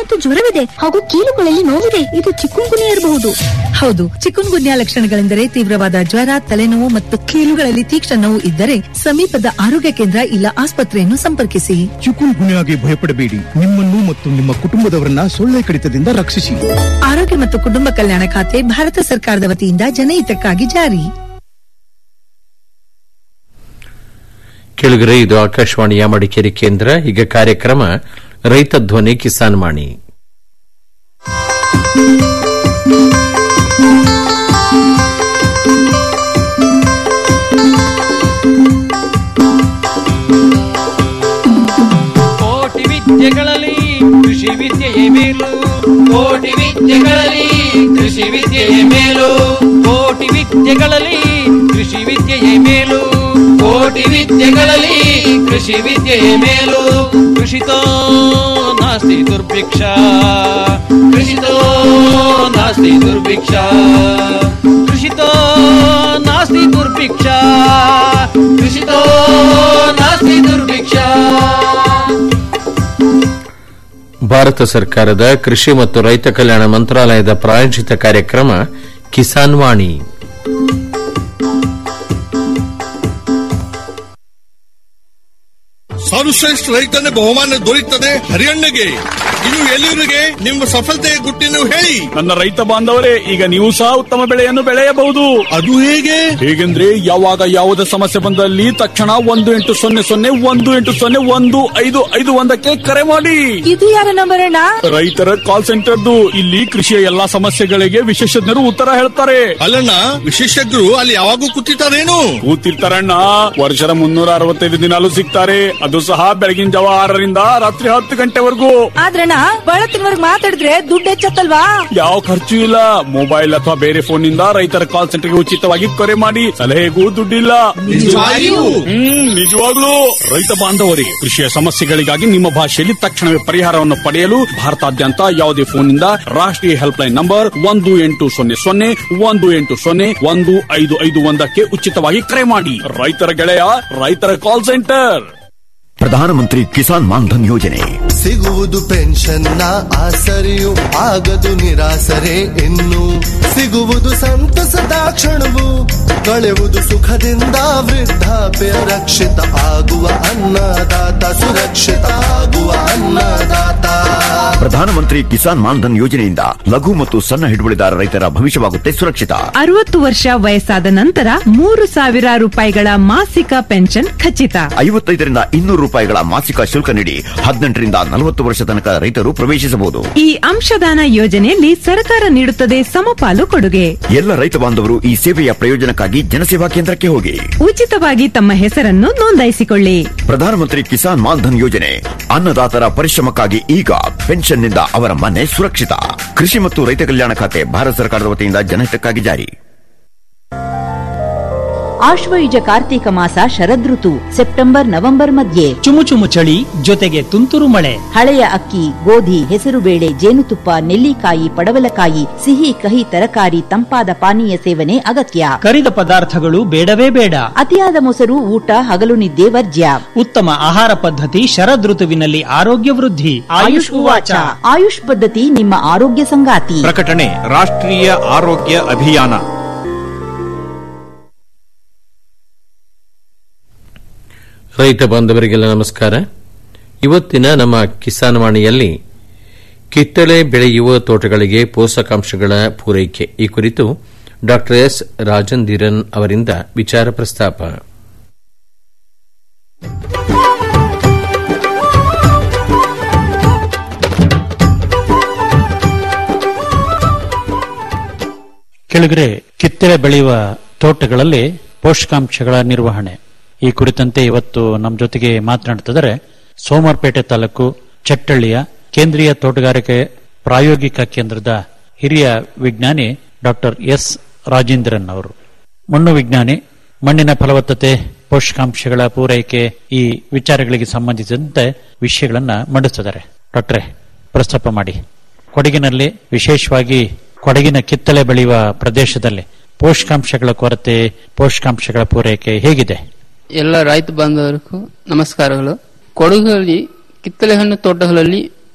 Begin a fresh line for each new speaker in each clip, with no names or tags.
ಮತ್ತು ಜ್ವರವಿದೆ ಹಾಗೂ ಕೀಲುಗಳಲ್ಲಿ ನೋವಿದೆ ಇದು ಚಿಕ್ಕುಂಗುನಿಯ ಇರಬಹುದು
ಹೌದು ಚಿಕುನ್ ಗುನ್ಯಾ ಲಕ್ಷಣಗಳೆಂದರೆ ತೀವ್ರವಾದ ಜ್ವರ ತಲೆನೋವು ಮತ್ತು ಕೀಲುಗಳಲ್ಲಿ ತೀಕ್ಷ್ಣ ನೋವು ಇದ್ದರೆ ಸಮೀಪದ ಆರೋಗ್ಯ ಕೇಂದ್ರ ಇಲ್ಲ ಆಸ್ಪತ್ರೆಯನ್ನು ಸಂಪರ್ಕಿಸಿ
ಚಿಕುನ್ ಗುನ್ಯಾಗೆ ಭಯಪಡಬೇಡಿ ನಿಮ್ಮನ್ನು ಮತ್ತು ನಿಮ್ಮ ಕುಟುಂಬದವರನ್ನ ಸೊಳ್ಳೆ ಕಡಿತದಿಂದ ರಕ್ಷಿಸಿ
ಆರೋಗ್ಯ ಮತ್ತು ಕುಟುಂಬ ಕಲ್ಯಾಣ ಖಾತೆ ಭಾರತ ಸರ್ಕಾರದ ವತಿಯಿಂದ ಜನಹಿತಕ್ಕಾಗಿ ಜಾರಿ
ಕೆಳಗರೆ ಇದು ಆಕಾಶವಾಣಿಯ ಮಡಿಕೇರಿ ಕೇಂದ್ರ ಈಗ ಕಾರ್ಯಕ್ರಮ ರೈತ ಧ್ವನಿ ಕಿಸಾನ್ ವಾಣಿ
ಕೋಟಿ ವಿದ್ಯೆಗಳಲ್ಲಿ ಕೃಷಿ ವಿದ್ಯೆಯೇ ಮೇಲು ಕೋಟಿ ವಿದ್ಯೆಗಳಲ್ಲಿ ಕೃಷಿ ವಿದ್ಯೆಯೇ ಮೇಲು ಕೋಟಿ ವಿದ್ಯೆಗಳಲ್ಲಿ ಕೃಷಿ ವಿದ್ಯೆಯೇ ಮೇಲು ಕೋಟಿ ವಿದ್ಯೆಗಳಲ್ಲಿ ಕೃಷಿ ವಿದ್ಯೆಯೇ ಮೇಲು ಕೃಷಿತೋ ನಾಸ್ತಿ ದುರ್ಭಿಕ್ಷ ಕೃಷಿತೋ ನಾಸ್ತಿ ದುರ್ಭಿಕ್ಷ ಕೃಷಿತೋ ನಾಸ್ತಿ ದುರ್ಭಿಕ್ಷ ಕೃಷಿತೋ ನಾಸ್ತಿ ದುರ್ಭಿಕ್ಷ
ಭಾರತ ಸರ್ಕಾರದ ಕೃಷಿ ಮತ್ತು ರೈತ ಕಲ್ಯಾಣ ಮಂತ್ರಾಲಯದ ಪ್ರಾಯೋಜಿತ ಕಾರ್ಯಕ್ರಮ ಕಿಸಾನ್ ವಾಣಿ
ಸರ್ವಶ್ರೇಷ್ಠ ರೈತನ ಬಹುಮಾನ ದೊರೆಯುತ್ತದೆ ಹರಿಯಣ್ಣಗೆ ಇನ್ನು ಎಲ್ಲಿವರಿಗೆ ನಿಮ್ಮ ಸಫಲತೆಯ ಗುಟ್ಟಿನ ಹೇಳಿ
ನನ್ನ ರೈತ ಬಾಂಧವರೇ ಈಗ ನೀವು ಸಹ ಉತ್ತಮ ಬೆಳೆಯನ್ನು ಬೆಳೆಯಬಹುದು
ಅದು ಹೇಗೆ
ಹೇಗೆಂದ್ರೆ ಯಾವಾಗ ಯಾವುದೇ ಸಮಸ್ಯೆ ಬಂದಲ್ಲಿ ತಕ್ಷಣ ಒಂದು ಎಂಟು ಸೊನ್ನೆ ಸೊನ್ನೆ ಒಂದು ಎಂಟು ಸೊನ್ನೆ ಒಂದು ಐದು ಐದು ಒಂದಕ್ಕೆ ಕರೆ ಮಾಡಿ
ಇದು ಯಾರ ನಂಬರ್ ಅಣ್ಣ
ರೈತರ ಕಾಲ್ ಸೆಂಟರ್ದು ಇಲ್ಲಿ ಕೃಷಿಯ ಎಲ್ಲಾ ಸಮಸ್ಯೆಗಳಿಗೆ ವಿಶೇಷಜ್ಞರು ಉತ್ತರ ಹೇಳ್ತಾರೆ
ಅಲ್ಲಣ್ಣ ವಿಶೇಷಜ್ಞರು ಅಲ್ಲಿ ಯಾವಾಗೂ ಕೂತಿರ್ತಾರೇನು
ಕೂತಿರ್ತಾರಣ್ಣ ವರ್ಷದ ಮುನ್ನೂರ ಅರವತ್ತೈದು ದಿನಾಲು ಸಿಗ್ತಾರೆ ಅದು ಸಹ ಬೆಳಗಿನ ಜಾವ ಆರರಿಂದ ರಾತ್ರಿ ಹತ್ತು ಗಂಟೆವರೆಗೂ
ಆದ್ರಣ್ಣ ಬಳತ್ತಿನವರ್ಗ್ ಮಾತಾಡಿದ್ರೆ ದುಡ್ಡು ಹೆಚ್ಚತ್ತಲ್ವಾ
ಯಾವ ಖರ್ಚು ಇಲ್ಲ ಮೊಬೈಲ್ ಅಥವಾ ಬೇರೆ ಫೋನ್ ನಿಂದ ರೈತರ ಕಾಲ್ ಸೆಂಟರ್ಗೆ ಉಚಿತವಾಗಿ ಕರೆ ಮಾಡಿ ಸಲಹೆಗೂ ದುಡ್ಡಿಲ್ಲ
ನಿಜವಾಗಿಯೂ?
ಹ್ಮ್ ನಿಜವಾಗ್ಲೂ ರೈತ ಬಾಂಧವರಿಗೆ ಕೃಷಿಯ ಸಮಸ್ಯೆಗಳಿಗಾಗಿ ನಿಮ್ಮ ಭಾಷೆಯಲ್ಲಿ ತಕ್ಷಣವೇ ಪರಿಹಾರವನ್ನು ಪಡೆಯಲು ಭಾರತಾದ್ಯಂತ ಯಾವುದೇ ಫೋನ್ನಿಂದ ರಾಷ್ಟ್ರೀಯ ಹೆಲ್ಪ್ ಲೈನ್ ನಂಬರ್ ಒಂದು ಎಂಟು ಸೊನ್ನೆ ಸೊನ್ನೆ ಒಂದು ಎಂಟು ಸೊನ್ನೆ ಒಂದು ಐದು ಐದು ಒಂದಕ್ಕೆ ಉಚಿತವಾಗಿ ಕರೆ ಮಾಡಿ ರೈತರ ಗೆಳೆಯ ರೈತರ ಕಾಲ್ ಸೆಂಟರ್
ಪ್ರಧಾನಮಂತ್ರಿ ಕಿಸಾನ್ ಮಾನ್ಧನ್ ಯೋಜನೆ
ಸಿಗುವುದು ಪೆನ್ಷನ್ನ ಆಸರೆಯು ಆಗದು ನಿರಾಸರೆ ಇನ್ನು ಸಿಗುವುದು ಸಂತಸದ ಕ್ಷಣವು ಕಳೆವುದು ಸುಖದಿಂದ ವೃದ್ಧಾಪ್ಯ ರಕ್ಷಿತ ಆಗುವ ಅನ್ನದಾತ ಸುರಕ್ಷಿತ ಆಗುವ ಅನ್ನದಾತ
ಪ್ರಧಾನಮಂತ್ರಿ ಕಿಸಾನ್ ಮಾನ್ಧನ್ ಯೋಜನೆಯಿಂದ ಲಘು ಮತ್ತು ಸಣ್ಣ ಹಿಡುವಳಿದಾರ ರೈತರ ಭವಿಷ್ಯವಾಗುತ್ತೆ ಸುರಕ್ಷಿತ
ಅರವತ್ತು ವರ್ಷ ವಯಸ್ಸಾದ ನಂತರ ಮೂರು ಸಾವಿರ ರೂಪಾಯಿಗಳ ಮಾಸಿಕ ಪೆನ್ಷನ್ ಖಚಿತ
ಐವತ್ತೈದರಿಂದ ಇನ್ನೂರು ರೂಪಾಯಿಗಳ ಮಾಸಿಕ ಶುಲ್ಕ ನೀಡಿ ಹದಿನೆಂಟರಿಂದ ನಲವತ್ತು ವರ್ಷ ತನಕ ರೈತರು ಪ್ರವೇಶಿಸಬಹುದು
ಈ ಅಂಶದಾನ ಯೋಜನೆಯಲ್ಲಿ ಸರ್ಕಾರ ನೀಡುತ್ತದೆ ಸಮಪಾಲು ಕೊಡುಗೆ
ಎಲ್ಲ ರೈತ ಬಾಂಧವರು ಈ ಸೇವೆಯ ಪ್ರಯೋಜನಕ್ಕಾಗಿ ಜನಸೇವಾ ಕೇಂದ್ರಕ್ಕೆ ಹೋಗಿ
ಉಚಿತವಾಗಿ ತಮ್ಮ ಹೆಸರನ್ನು ನೋಂದಾಯಿಸಿಕೊಳ್ಳಿ
ಪ್ರಧಾನಮಂತ್ರಿ ಕಿಸಾನ್ ಮಾನ್ಧನ್ ಯೋಜನೆ ಅನ್ನದಾತರ ಪರಿಶ್ರಮಕ್ಕಾಗಿ ಈಗ ಪೆನ್ಷನ್ನಿಂದ ಅವರ ಮನೆ ಸುರಕ್ಷಿತ ಕೃಷಿ ಮತ್ತು ರೈತ ಕಲ್ಯಾಣ ಖಾತೆ ಭಾರತ ಸರ್ಕಾರದ ವತಿಯಿಂದ ಜನಹಿತಕ್ಕಾಗಿ ಜಾರಿ
ಆಶ್ವಯುಜ ಕಾರ್ತೀಕ ಮಾಸ ಶರದೃತು ಸೆಪ್ಟೆಂಬರ್ ನವೆಂಬರ್ ಮಧ್ಯೆ
ಚುಮು ಚುಮು ಚಳಿ ಜೊತೆಗೆ ತುಂತುರು ಮಳೆ
ಹಳೆಯ ಅಕ್ಕಿ ಗೋಧಿ ಹೆಸರುಬೇಳೆ ಜೇನುತುಪ್ಪ ನೆಲ್ಲಿಕಾಯಿ ಪಡವಲಕಾಯಿ ಸಿಹಿ ಕಹಿ ತರಕಾರಿ ತಂಪಾದ ಪಾನೀಯ ಸೇವನೆ ಅಗತ್ಯ
ಕರಿದ ಪದಾರ್ಥಗಳು ಬೇಡವೇ ಬೇಡ
ಅತಿಯಾದ ಮೊಸರು ಊಟ ಹಗಲು ನಿದ್ದೆ ವರ್ಜ್ಯ
ಉತ್ತಮ ಆಹಾರ ಪದ್ಧತಿ ಶರದೃತುವಿನಲ್ಲಿ ಆರೋಗ್ಯ ವೃದ್ಧಿ
ಆಯುಷ್ ಉವಾಚ ಆಯುಷ್ ಪದ್ಧತಿ ನಿಮ್ಮ ಆರೋಗ್ಯ ಸಂಗಾತಿ
ಪ್ರಕಟಣೆ ರಾಷ್ಟ್ರೀಯ ಆರೋಗ್ಯ ಅಭಿಯಾನ
ರೈತ ಬಾಂಧವರಿಗೆಲ್ಲ ನಮಸ್ಕಾರ ಇವತ್ತಿನ ನಮ್ಮ ಕಿಸಾನ್ ವಾಣಿಯಲ್ಲಿ ಕಿತ್ತಳೆ ಬೆಳೆಯುವ ತೋಟಗಳಿಗೆ ಪೋಷಕಾಂಶಗಳ ಪೂರೈಕೆ ಈ ಕುರಿತು ಡಾ ಎಸ್ ರಾಜಂದಿರನ್ ಅವರಿಂದ ವಿಚಾರ ಪ್ರಸ್ತಾಪ
ಕೆಳಗರೆ ಕಿತ್ತಳೆ ಬೆಳೆಯುವ ತೋಟಗಳಲ್ಲಿ ಪೋಷಕಾಂಶಗಳ ನಿರ್ವಹಣೆ ಈ ಕುರಿತಂತೆ ಇವತ್ತು ನಮ್ಮ ಜೊತೆಗೆ ಮಾತನಾಡ್ತಿದ್ದಾರೆ ಸೋಮವಾರಪೇಟೆ ತಾಲೂಕು ಚಟ್ಟಳ್ಳಿಯ ಕೇಂದ್ರೀಯ ತೋಟಗಾರಿಕೆ ಪ್ರಾಯೋಗಿಕ ಕೇಂದ್ರದ ಹಿರಿಯ ವಿಜ್ಞಾನಿ ಡಾಕ್ಟರ್ ಎಸ್ ರಾಜೇಂದ್ರನ್ ಅವರು ಮಣ್ಣು ವಿಜ್ಞಾನಿ ಮಣ್ಣಿನ ಫಲವತ್ತತೆ ಪೋಷಕಾಂಶಗಳ ಪೂರೈಕೆ ಈ ವಿಚಾರಗಳಿಗೆ ಸಂಬಂಧಿಸಿದಂತೆ ವಿಷಯಗಳನ್ನ ಮಂಡಿಸಿದ್ದಾರೆ ಡಾಕ್ಟ್ರೆ ಪ್ರಸ್ತಾಪ ಮಾಡಿ ಕೊಡಗಿನಲ್ಲಿ ವಿಶೇಷವಾಗಿ ಕೊಡಗಿನ ಕಿತ್ತಳೆ ಬೆಳೆಯುವ ಪ್ರದೇಶದಲ್ಲಿ ಪೋಷಕಾಂಶಗಳ ಕೊರತೆ ಪೋಷಕಾಂಶಗಳ ಪೂರೈಕೆ ಹೇಗಿದೆ
ಎಲ್ಲ ರೈತ ಬಾಂಧವರಿಗೂ ನಮಸ್ಕಾರಗಳು ಕೊಡಗಲ್ಲಿ ಕಿತ್ತಳೆ ಹಣ್ಣು ತೋಟಗಳಲ್ಲಿ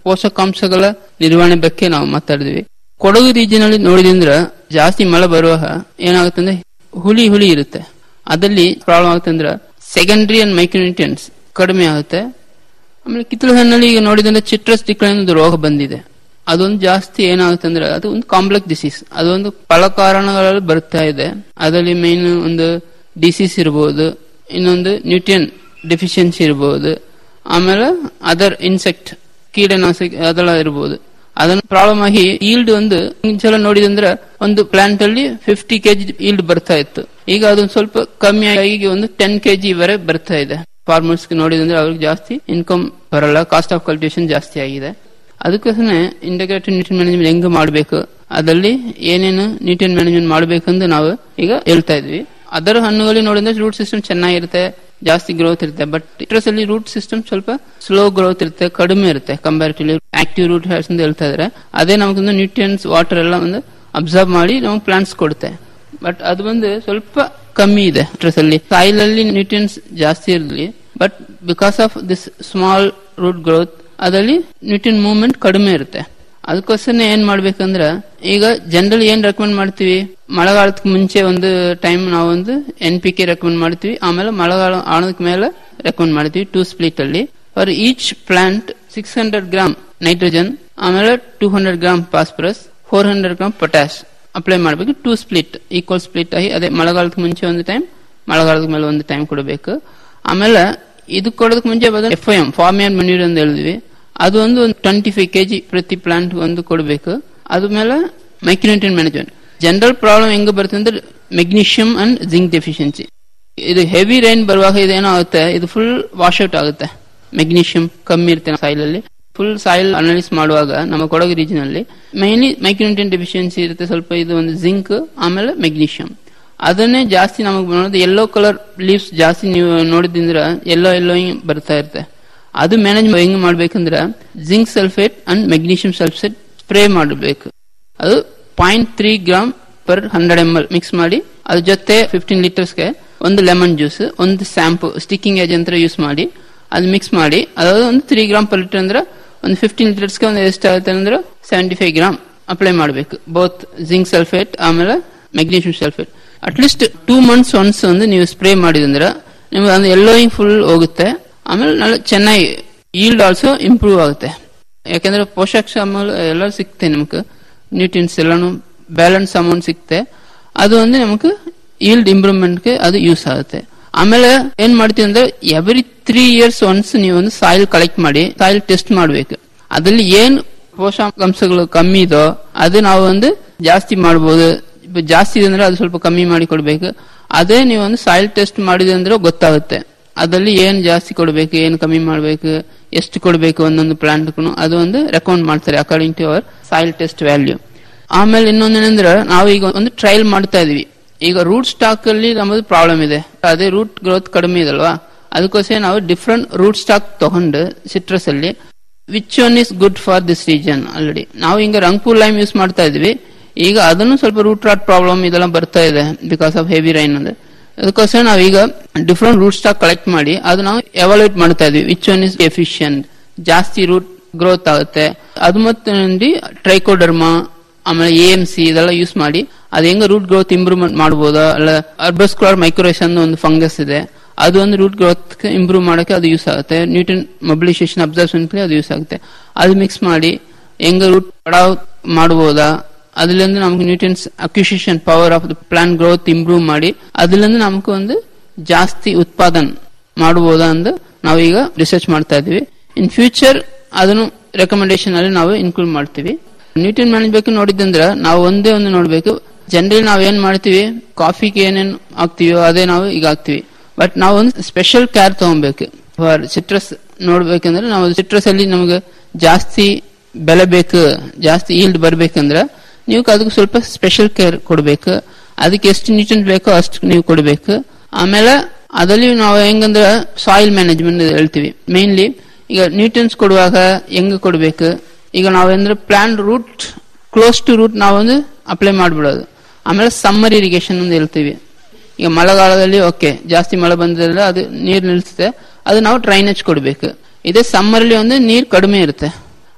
ಪೋಷಕಾಂಶಗಳ ನಿರ್ವಹಣೆ ಬಗ್ಗೆ ನಾವು ಮಾತಾಡಿದ್ವಿ ಕೊಡಗು ರೀಜನ್ ಅಲ್ಲಿ ನೋಡಿದಂದ್ರ ಜಾಸ್ತಿ ಮಳೆ ಬರುವಾಗ ಏನಾಗುತ್ತೆ ಅಂದ್ರೆ ಹುಳಿ ಹುಳಿ ಇರುತ್ತೆ ಅದಲ್ಲಿ ಪ್ರಾಬ್ಲಮ್ ಆಗುತ್ತೆ ಅಂದ್ರೆ ಸೆಕೆಂಡರಿ ಅಂಡ್ ಮೈಕ್ರೋನ್ಯೂಟ್ರಿಯನ್ಸ್ ಕಡಿಮೆ ಆಗುತ್ತೆ ಆಮೇಲೆ ಕಿತ್ತಳೆ ಹಣ್ಣಲ್ಲಿ ಈಗ ನೋಡಿದ್ರೆ ಚಿಟ್ರಸ್ ಟಿಕ್ಳೆ ಒಂದು ರೋಗ ಬಂದಿದೆ ಅದೊಂದು ಜಾಸ್ತಿ ಏನಾಗುತ್ತೆ ಅಂದ್ರೆ ಅದು ಒಂದು ಕಾಂಪ್ಲೆಕ್ಸ್ ಡಿಸೀಸ್ ಅದೊಂದು ಫಲ ಕಾರಣಗಳಲ್ಲಿ ಬರ್ತಾ ಇದೆ ಅದರಲ್ಲಿ ಮೇನ್ ಒಂದು ಡಿಸೀಸ್ ಇರಬಹುದು ಇನ್ನೊಂದು ನ್ಯೂಟ್ರಿಯನ್ ಡೆಫಿಷಿಯನ್ಸಿ ಇರಬಹುದು ಆಮೇಲೆ ಅದರ್ ಇನ್ಸೆಕ್ಟ್ ಕೀಟನಾಶಕ ಅದೆಲ್ಲ ಇರಬಹುದು ಅದನ್ನ ಪ್ರಾಬ್ಲಮ್ ಆಗಿ ಈಲ್ಡ್ ಒಂದು ಸಲ ನೋಡಿದಂದ್ರೆ ಒಂದು ಪ್ಲಾಂಟ್ ಅಲ್ಲಿ ಫಿಫ್ಟಿ ಕೆಜಿ ಈಲ್ಡ್ ಬರ್ತಾ ಇತ್ತು ಈಗ ಅದೊಂದು ಸ್ವಲ್ಪ ಕಮ್ಮಿ ಆಗಿ ಒಂದು ಟೆನ್ ಕೆಜಿ ವರೆ ಬರ್ತಾ ಇದೆ ಫಾರ್ಮರ್ಸ್ ನೋಡಿದಂದ್ರೆ ಅವ್ರಿಗೆ ಜಾಸ್ತಿ ಇನ್ಕಮ್ ಬರಲ್ಲ ಕಾಸ್ಟ್ ಆಫ್ ಕಲ್ಟಿವೇಶನ್ ಜಾಸ್ತಿ ಆಗಿದೆ ಅದಕ್ಕೋಸ್ಕರ ಇಂಟಿಗ್ರೇಟೆಡ್ ನ್ಯೂಟ್ರಿಯನ್ ಮ್ಯಾನೇಜ್ಮೆಂಟ್ ಹೆಂಗ್ ಮಾಡಬೇಕು ಅದಲ್ಲಿ ಏನೇನು ನ್ಯೂಟ್ರಿಯನ್ ಮ್ಯಾನೇಜ್ಮೆಂಟ್ ಮಾಡಬೇಕಂತ ನಾವು ಈಗ ಹೇಳ್ತಾ ಇದ್ವಿ ಅದರ ಹಣ್ಣುಗಳಲ್ಲಿ ನೋಡಿದ್ರೆ ರೂಟ್ ಸಿಸ್ಟಮ್ ಚೆನ್ನಾಗಿರುತ್ತೆ ಜಾಸ್ತಿ ಗ್ರೋತ್ ಇರುತ್ತೆ ಬಟ್ ಸಿಟ್ರಸ್ ಅಲ್ಲಿ ರೂಟ್ ಸಿಸ್ಟಮ್ ಸ್ವಲ್ಪ ಸ್ಲೋ ಗ್ರೋತ್ ಇರುತ್ತೆ ಕಡಿಮೆ ಇರುತ್ತೆ ಕಂಪ್ಯಾರಿಟಿವ್ಲಿ ಆಕ್ಟಿವ್ ರೂಟ್ ಹ್ಯಾಸ್ ಅಂತ ಹೇಳ್ತಾ ಇದ್ರೆ ಅದೇ ನಮಗೊಂದು ನ್ಯೂಟ್ರಿಯನ್ಸ್ ವಾಟರ್ ಎಲ್ಲ ಒಂದು ಅಬ್ಸರ್ವ್ ಮಾಡಿ ನಮಗೆ ಪ್ಲಾಂಟ್ಸ್ ಕೊಡುತ್ತೆ ಬಟ್ ಅದು ಬಂದು ಸ್ವಲ್ಪ ಕಮ್ಮಿ ಇದೆ ಸಿಟ್ರಸ್ ಅಲ್ಲಿ ಸಾಯಿಲ್ ಅಲ್ಲಿ ನ್ಯೂಟ್ರಿಯನ್ಸ್ ಜಾಸ್ತಿ ಇರಲಿ but because of this small root growth ಅದರಲ್ಲಿ ನ್ಯೂಟ್ರಿಯನ್ ಮೂವ್ಮೆಂಟ್ ಕಡಿಮೆ ಇರುತ್ತೆ ಅದಕ್ಕೋಸ್ಕರ ಏನ್ ಮಾಡ್ಬೇಕಂದ್ರ ಈಗ ಜನರಲ್ ಏನ್ ರೆಕಮೆಂಡ್ ಮಾಡ್ತೀವಿ ಮಳೆಗಾಲಕ್ಕೆ ಮುಂಚೆ ಒಂದು ಟೈಮ್ ನಾವು ಒಂದು ಎನ್ ಪಿ ಕೆ ರೆಕಮೆಂಡ್ ಮಾಡ್ತೀವಿ ಆಮೇಲೆ ಮಳೆಗಾಲ ಆಣದಕ್ಕೆ ಮೇಲೆ ರೆಕಮೆಂಡ್ ಮಾಡ್ತೀವಿ ಟೂ ಸ್ಪ್ಲಿಟ್ ಅಲ್ಲಿ for each plant six hundred gram nitrogen ಆಮೇಲೆ two hundred gram phosphorus four hundred gram potash apply ಮಾಡಬೇಕು ಟೂ ಸ್ಪ್ಲಿಟ್ ಈಕ್ವಲ್ ಸ್ಪ್ಲಿಟ್ ಆಗಿ ಅದೇ ಮಳೆಗಾಲಕ್ಕೆ ಮುಂಚೆ ಒಂದು ಟೈಮ್ ಮಳೆಗಾಲದ ಮೇಲೆ ಒಂದು ಟೈಮ್ ಕೊಡಬೇಕು ಆಮೇಲೆ ಇದು ಕೊಡೋದಕ್ಕೆ ಮುಂಚೆ ಬಂದ F I M farmyard manure ಅಂತ ಹೇಳಿದ್ವಿ ಅದು ಒಂದು ಟ್ವೆಂಟಿ ಫೈವ್ ಕೆಜಿ ಪ್ರತಿ ಪ್ಲಾಂಟ್ ಒಂದು ಕೊಡಬೇಕು ಅದ ಮೇಲೆ ಮೈಕ್ರೋನ್ಯೂಟ್ರಿಯನ್ ಮ್ಯಾನೇಜ್ಮೆಂಟ್ ಜನರಲ್ ಪ್ರಾಬ್ಲಮ್ ಹೆಂಗ್ ಬರುತ್ತೆ ಅಂದ್ರೆ ಮೆಗ್ನೀಷಿಯಂ ಅಂಡ್ ಜಿಂಕ್ ಡೆಫಿಷಿಯನ್ಸಿ ಇದು ಹೆವಿ ರೈನ್ ಬರುವಾಗ ಇದೇನೋ ಆಗುತ್ತೆ ಇದು ಫುಲ್ ವಾಶ್ ಔಟ್ ಆಗುತ್ತೆ ಮೆಗ್ನೀಷಿಯಂ ಕಮ್ಮಿ ಇರುತ್ತೆ ಸಾಯಿಲ್ ಅಲ್ಲಿ ಫುಲ್ ಸಾಯಿಲ್ ಅನಾಲಿಸ್ ಮಾಡುವಾಗ ನಮ್ಮ ಕೊಡಗು ರೀಜನ್ ಅಲ್ಲಿ ಮೈನ್ಲಿ ಮೈಕ್ರೋನ್ಯೂಟ್ರಿಯನ್ ಡೆಫಿಷಿಯನ್ಸಿ ಇರುತ್ತೆ ಸ್ವಲ್ಪ ಇದು ಒಂದು ಜಿಂಕ್ ಆಮೇಲೆ ಮೆಗ್ನೀಷಿಯಂ ಅದನ್ನೇ ಜಾಸ್ತಿ ನಮಗೆ ಬರೋದು ಯೆಲ್ಲೋ ಕಲರ್ ಲೀವ್ಸ್ ಜಾಸ್ತಿ ನೀವು ನೋಡಿದ್ರೆ ಎಲ್ಲೋ ಎಲ್ಲೋ ಬರ್ತಾ ಇರುತ್ತೆ ಅದು ಮ್ಯಾನೇಜ್ ಹೆಂಗ್ ಮಾಡ್ಬೇಕಂದ್ರೆ zinc sulphate and magnesium sulphate spray ಮಾಡಬೇಕು ಅದು point three gram per hundred M L mix ಮಾಡಿ ಅದ್ರ ಜೊತೆ ಫಿಫ್ಟೀನ್ ಲೀಟರ್ಸ್ಗೆ ಒಂದು ಲೆಮನ್ ಜ್ಯೂಸ್ ಒಂದು ಸ್ಯಾಂಪು ಸ್ಟಿಕ್ಕಿಂಗ್ ಏಜೆಂಟ್ ಯೂಸ್ ಮಾಡಿ ಅದು ಮಿಕ್ಸ್ ಮಾಡಿ ಅದಾவது ಒಂದು ತ್ರೀ ಗ್ರಾಮ್ ಪರ್ ಲೀಟರ್ ಅಂದ್ರೆ ಒಂದು ಫಿಫ್ಟೀನ್ ಲೀಟರ್ಸ್ಗೆ ಒಂದು ಎಷ್ಟಾಗುತ್ತೆ ಅಂದ್ರೆ ಸೆವೆಂಟಿ ಫೈವ್ ಗ್ರಾಮ್ ಅಪ್ಲೈ ಮಾಡಬೇಕು ಬೋತ್ ಜಿಂಕ್ ಸಲ್ಫೇಟ್ ಆಮೇಲೆ magnesium sulphate at least two months once ಒಂದು ನೀವು ಸ್ಪ್ರೇ ಮಾಡಿದಂದ್ರೆ ನಿಮ್ಗೆ ಒಂದು ಎಲ್ಲೋಯಿಂಗ್ ಫುಲ್ ಹೋಗುತ್ತೆ ಆಮೇಲೆ നല്ല ಚೆನ್ನಾಗಿ ಈಲ್ಡ್ ಆಲ್ಸೋ ಇಂಪ್ರೂವ್ ಆಗುತ್ತೆ ಯಾಕಂದ್ರೆ ಪೋಷಕಾಂಶ ಎಲ್ಲ ಸಿಗುತ್ತೆ ನಮ್ಗೆ ನ್ಯೂಟ್ರಿಯನ್ಸ್ ಎಲ್ಲಾನು ಬ್ಯಾಲೆನ್ಸ್ ಅಮೌಂಟ್ ಸಿಗುತ್ತೆ ಅದು ಒಂದು ನಮಗೆ ಈಲ್ಡ್ ಇಂಪ್ರೂವ್ಮೆಂಟ್ಗೆ ಅದು ಯೂಸ್ ಆಗುತ್ತೆ ಆಮೇಲೆ ಏನ್ ಮಾಡ್ತೀವಿ ಅಂದ್ರೆ ಎವ್ರಿ ತ್ರೀ ಇಯರ್ಸ್ ಒನ್ಸ್ ನೀವು ಒಂದು ಸಾಯಿಲ್ ಕಲೆಕ್ಟ್ ಮಾಡಿ ಸಾಯಿಲ್ ಟೆಸ್ಟ್ ಮಾಡ್ಬೇಕು ಅದ್ರಲ್ಲಿ ಏನ್ ಪೋಷಕಾಂಶಗಳು ಕಮ್ಮಿ ಇದೋ ಅದು ನಾವು ಒಂದು ಜಾಸ್ತಿ ಮಾಡಬಹುದು ಜಾಸ್ತಿ ಇದೆ ಅಂದ್ರೆ ಅದು ಸ್ವಲ್ಪ ಕಮ್ಮಿ ಮಾಡಿ ಕೊಡ್ಬೇಕು ಅದೇ ನೀವು ಒಂದು ಸಾಯಿಲ್ ಟೆಸ್ಟ್ ಮಾಡಿದೆ ಅಂದ್ರೆ ಗೊತ್ತಾಗುತ್ತೆ ಅದಲ್ಲಿ ಏನ್ ಜಾಸ್ತಿ ಕೊಡಬೇಕು ಏನ್ ಕಮ್ಮಿ ಮಾಡಬೇಕು ಎಷ್ಟು ಕೊಡಬೇಕು ಒಂದೊಂದು ಪ್ಲಾಂಟ್ ಅದು ಒಂದು ರೆಕಮೆಂಡ್ ಮಾಡ್ತಾರೆ according to our soil test value ಆಮೇಲೆ ಇನ್ನೊಂದೇನಂದ್ರೆ ನಾವು ಈಗ ಒಂದು ಟ್ರಯಲ್ ಮಾಡ್ತಾ ಇದೀವಿ ಈಗ ರೂಟ್ ಸ್ಟಾಕ್ ಅಲ್ಲಿ ನಮ್ಮದು ಪ್ರಾಬ್ಲಮ್ ಇದೆ ಅದೇ ರೂಟ್ ಗ್ರೋತ್ ಕಡಿಮೆ ಇದಲ್ವಾ ಅದಕ್ಕೋಸ್ಕರ ನಾವು ಡಿಫ್ರೆಂಟ್ ರೂಟ್ ಸ್ಟಾಕ್ ತಗೊಂಡು ಸಿಟ್ರಸ್ ಅಲ್ಲಿ which one is good for this region already ನಾವು ಹಿಂಗ ರಂಗ್ಪೂರ್ ಲೈಮ್ ಯೂಸ್ ಮಾಡ್ತಾ ಇದ್ವಿ ಈಗ ಅದನ್ನು ಸ್ವಲ್ಪ ರೂಟ್ ರಾಟ್ ಪ್ರಾಬ್ಲಮ್ ಇದೆಲ್ಲ ಬರ್ತಾ ಇದೆ ಬಿಕಾಸ್ ಆಫ್ ಹೆವಿ ರೈನ್ ಅಂದ್ರೆ ಅದಕ್ಕೋಸ್ಕರ ನಾವೀಗ ಡಿಫ್ರೆಂಟ್ ರೂಟ್ ಸ್ಟಾಕ್ ಕಲೆಕ್ಟ್ ಮಾಡಿ ಅದು ನಾವು ಎವಾಲ್ಯೂಟ್ ಮಾಡ್ತಾ ಇದ್ವಿ ವಿಚ್ ಒನ್ ಇಸ್ ಎಫಿಷಿಯಂಟ್ ಜಾಸ್ತಿ ರೂಟ್ ಗ್ರೋತ್ ಆಗುತ್ತೆ ಅದು ಮತ್ತೆ ಟ್ರೈಕೋಡರ್ಮಾ ಆಮೇಲೆ ಎ ಎಂ ಸಿ ಇದೆಲ್ಲ ಯೂಸ್ ಮಾಡಿ ಅದು ಹೆಂಗ ರೂಟ್ ಗ್ರೋತ್ ಇಂಪ್ರೂವ್ಮೆಂಟ್ ಮಾಡಬಹುದಾ ಅಲ್ಲ ಅರ್ಬಸ್ಕ್ಯುಲರ್ ಮೈಕ್ರೋಸ್ ಅನ್ನೋ ಒಂದು ಫಂಗಸ್ ಇದೆ ಅದು ಒಂದು ರೂಟ್ ಗ್ರೋತ್ ಇಂಪ್ರೂವ್ ಮಾಡಕ್ಕೆ ಅದು ಯೂಸ್ ಆಗುತ್ತೆ ನ್ಯೂಟ್ರನ್ ಮೊಬಿಲೈಸೇಷನ್ ಅಬ್ಸರ್ವೇಷನ್ ಅದು ಯೂಸ್ ಆಗುತ್ತೆ ಅದು ಮಿಕ್ಸ್ ಮಾಡಿ ಹೆಂಗ ರೂಟ್ ಪಡಾವ್ ಮಾಡಬಹುದಾ ಅದರಿಂದ ನಮ್ಗೆ nutrients acquisition power of the plant growth improve ಮಾಡಿ ಅದರಿಂದ ನಮ್ಗೆ ಒಂದು ಜಾಸ್ತಿ ಉತ್ಪಾದನೆ ಮಾಡಬಹುದಾ ಅಂತ ನಾವೀಗ ರಿಸರ್ಚ್ ಮಾಡ್ತಾ ಇದೀವಿ ಇನ್ ಫ್ಯೂಚರ್ ಅದನ್ನು ರೆಕಮೆಂಡೇಶನ್ ಅಲ್ಲಿ ನಾವು ಇನ್ಕ್ಲೂಡ್ ಮಾಡ್ತೀವಿ ನ್ಯೂಟ್ರಿಯನ್ ಮ್ಯಾನೇಜ್ಬೇಕು ನೋಡಿದ್ದಂದ್ರೆ ನಾವು ಒಂದೇ ಒಂದು ನೋಡ್ಬೇಕು ಜನರಲಿ ನಾವ್ ಏನ್ ಮಾಡ್ತೀವಿ ಕಾಫಿಗೆ ಏನೇನ್ ಹಾಕ್ತಿವೋ ಅದೇ ನಾವು ಈಗ ಹಾಕ್ತಿವಿ ಬಟ್ ನಾವು ಒಂದು ಸ್ಪೆಷಲ್ ಕೇರ್ ತಗೊಬೇಕು ಫಾರ್ ಸಿಟ್ರಸ್ ನೋಡ್ಬೇಕಂದ್ರೆ ನಾವು ಸಿಟ್ರಸ್ ಅಲ್ಲಿ ನಮಗೆ ಜಾಸ್ತಿ ಬೆಲೆ ಬೇಕು ಜಾಸ್ತಿ ಈಲ್ಡ್ ಬರ್ಬೇಕಂದ್ರೆ ನೀವು ಅದಕ್ಕೆ ಸ್ವಲ್ಪ ಸ್ಪೆಷಲ್ ಕೇರ್ ಕೊಡ್ಬೇಕು ಅದಕ್ಕೆ ಎಷ್ಟು ನ್ಯೂಟ್ರಿಯನ್ ಬೇಕೋ ಅಷ್ಟು ನೀವು ಕೊಡ್ಬೇಕು ಆಮೇಲೆ ಅದರಲ್ಲಿ ನಾವು ಹೆಂಗಂದ್ರೆ ಸಾಯಿಲ್ ಮ್ಯಾನೇಜ್ಮೆಂಟ್ ಹೇಳ್ತೀವಿ ಮೇನ್ಲಿ ಈಗ ನ್ಯೂಟ್ರಿಯನ್ಸ್ ಕೊಡುವಾಗ ಹೆಂಗ್ ಕೊಡ್ಬೇಕು ಈಗ ನಾವೇಂದ್ರೆ plant root close to root ನಾವೊಂದು ಅಪ್ಲೈ ಮಾಡ್ಬಿಡೋದು ಆಮೇಲೆ ಸಮ್ಮರ್ ಇರಿಗೇಷನ್ ಅಂತ ಹೇಳ್ತೀವಿ ಈಗ ಮಳೆಗಾಲದಲ್ಲಿ ಓಕೆ ಜಾಸ್ತಿ ಮಳೆ ಬಂದ್ರೆ ಅದು ನೀರು ನಿಲ್ಲಿಸುತ್ತೆ ಅದು ನಾವು ಡ್ರೈನೇಜ್ ಕೊಡಬೇಕು ಇದೇ ಸಮ್ಮರ್ ಅಲ್ಲಿ ಒಂದು ನೀರು ಕಡಿಮೆ ಇರುತ್ತೆ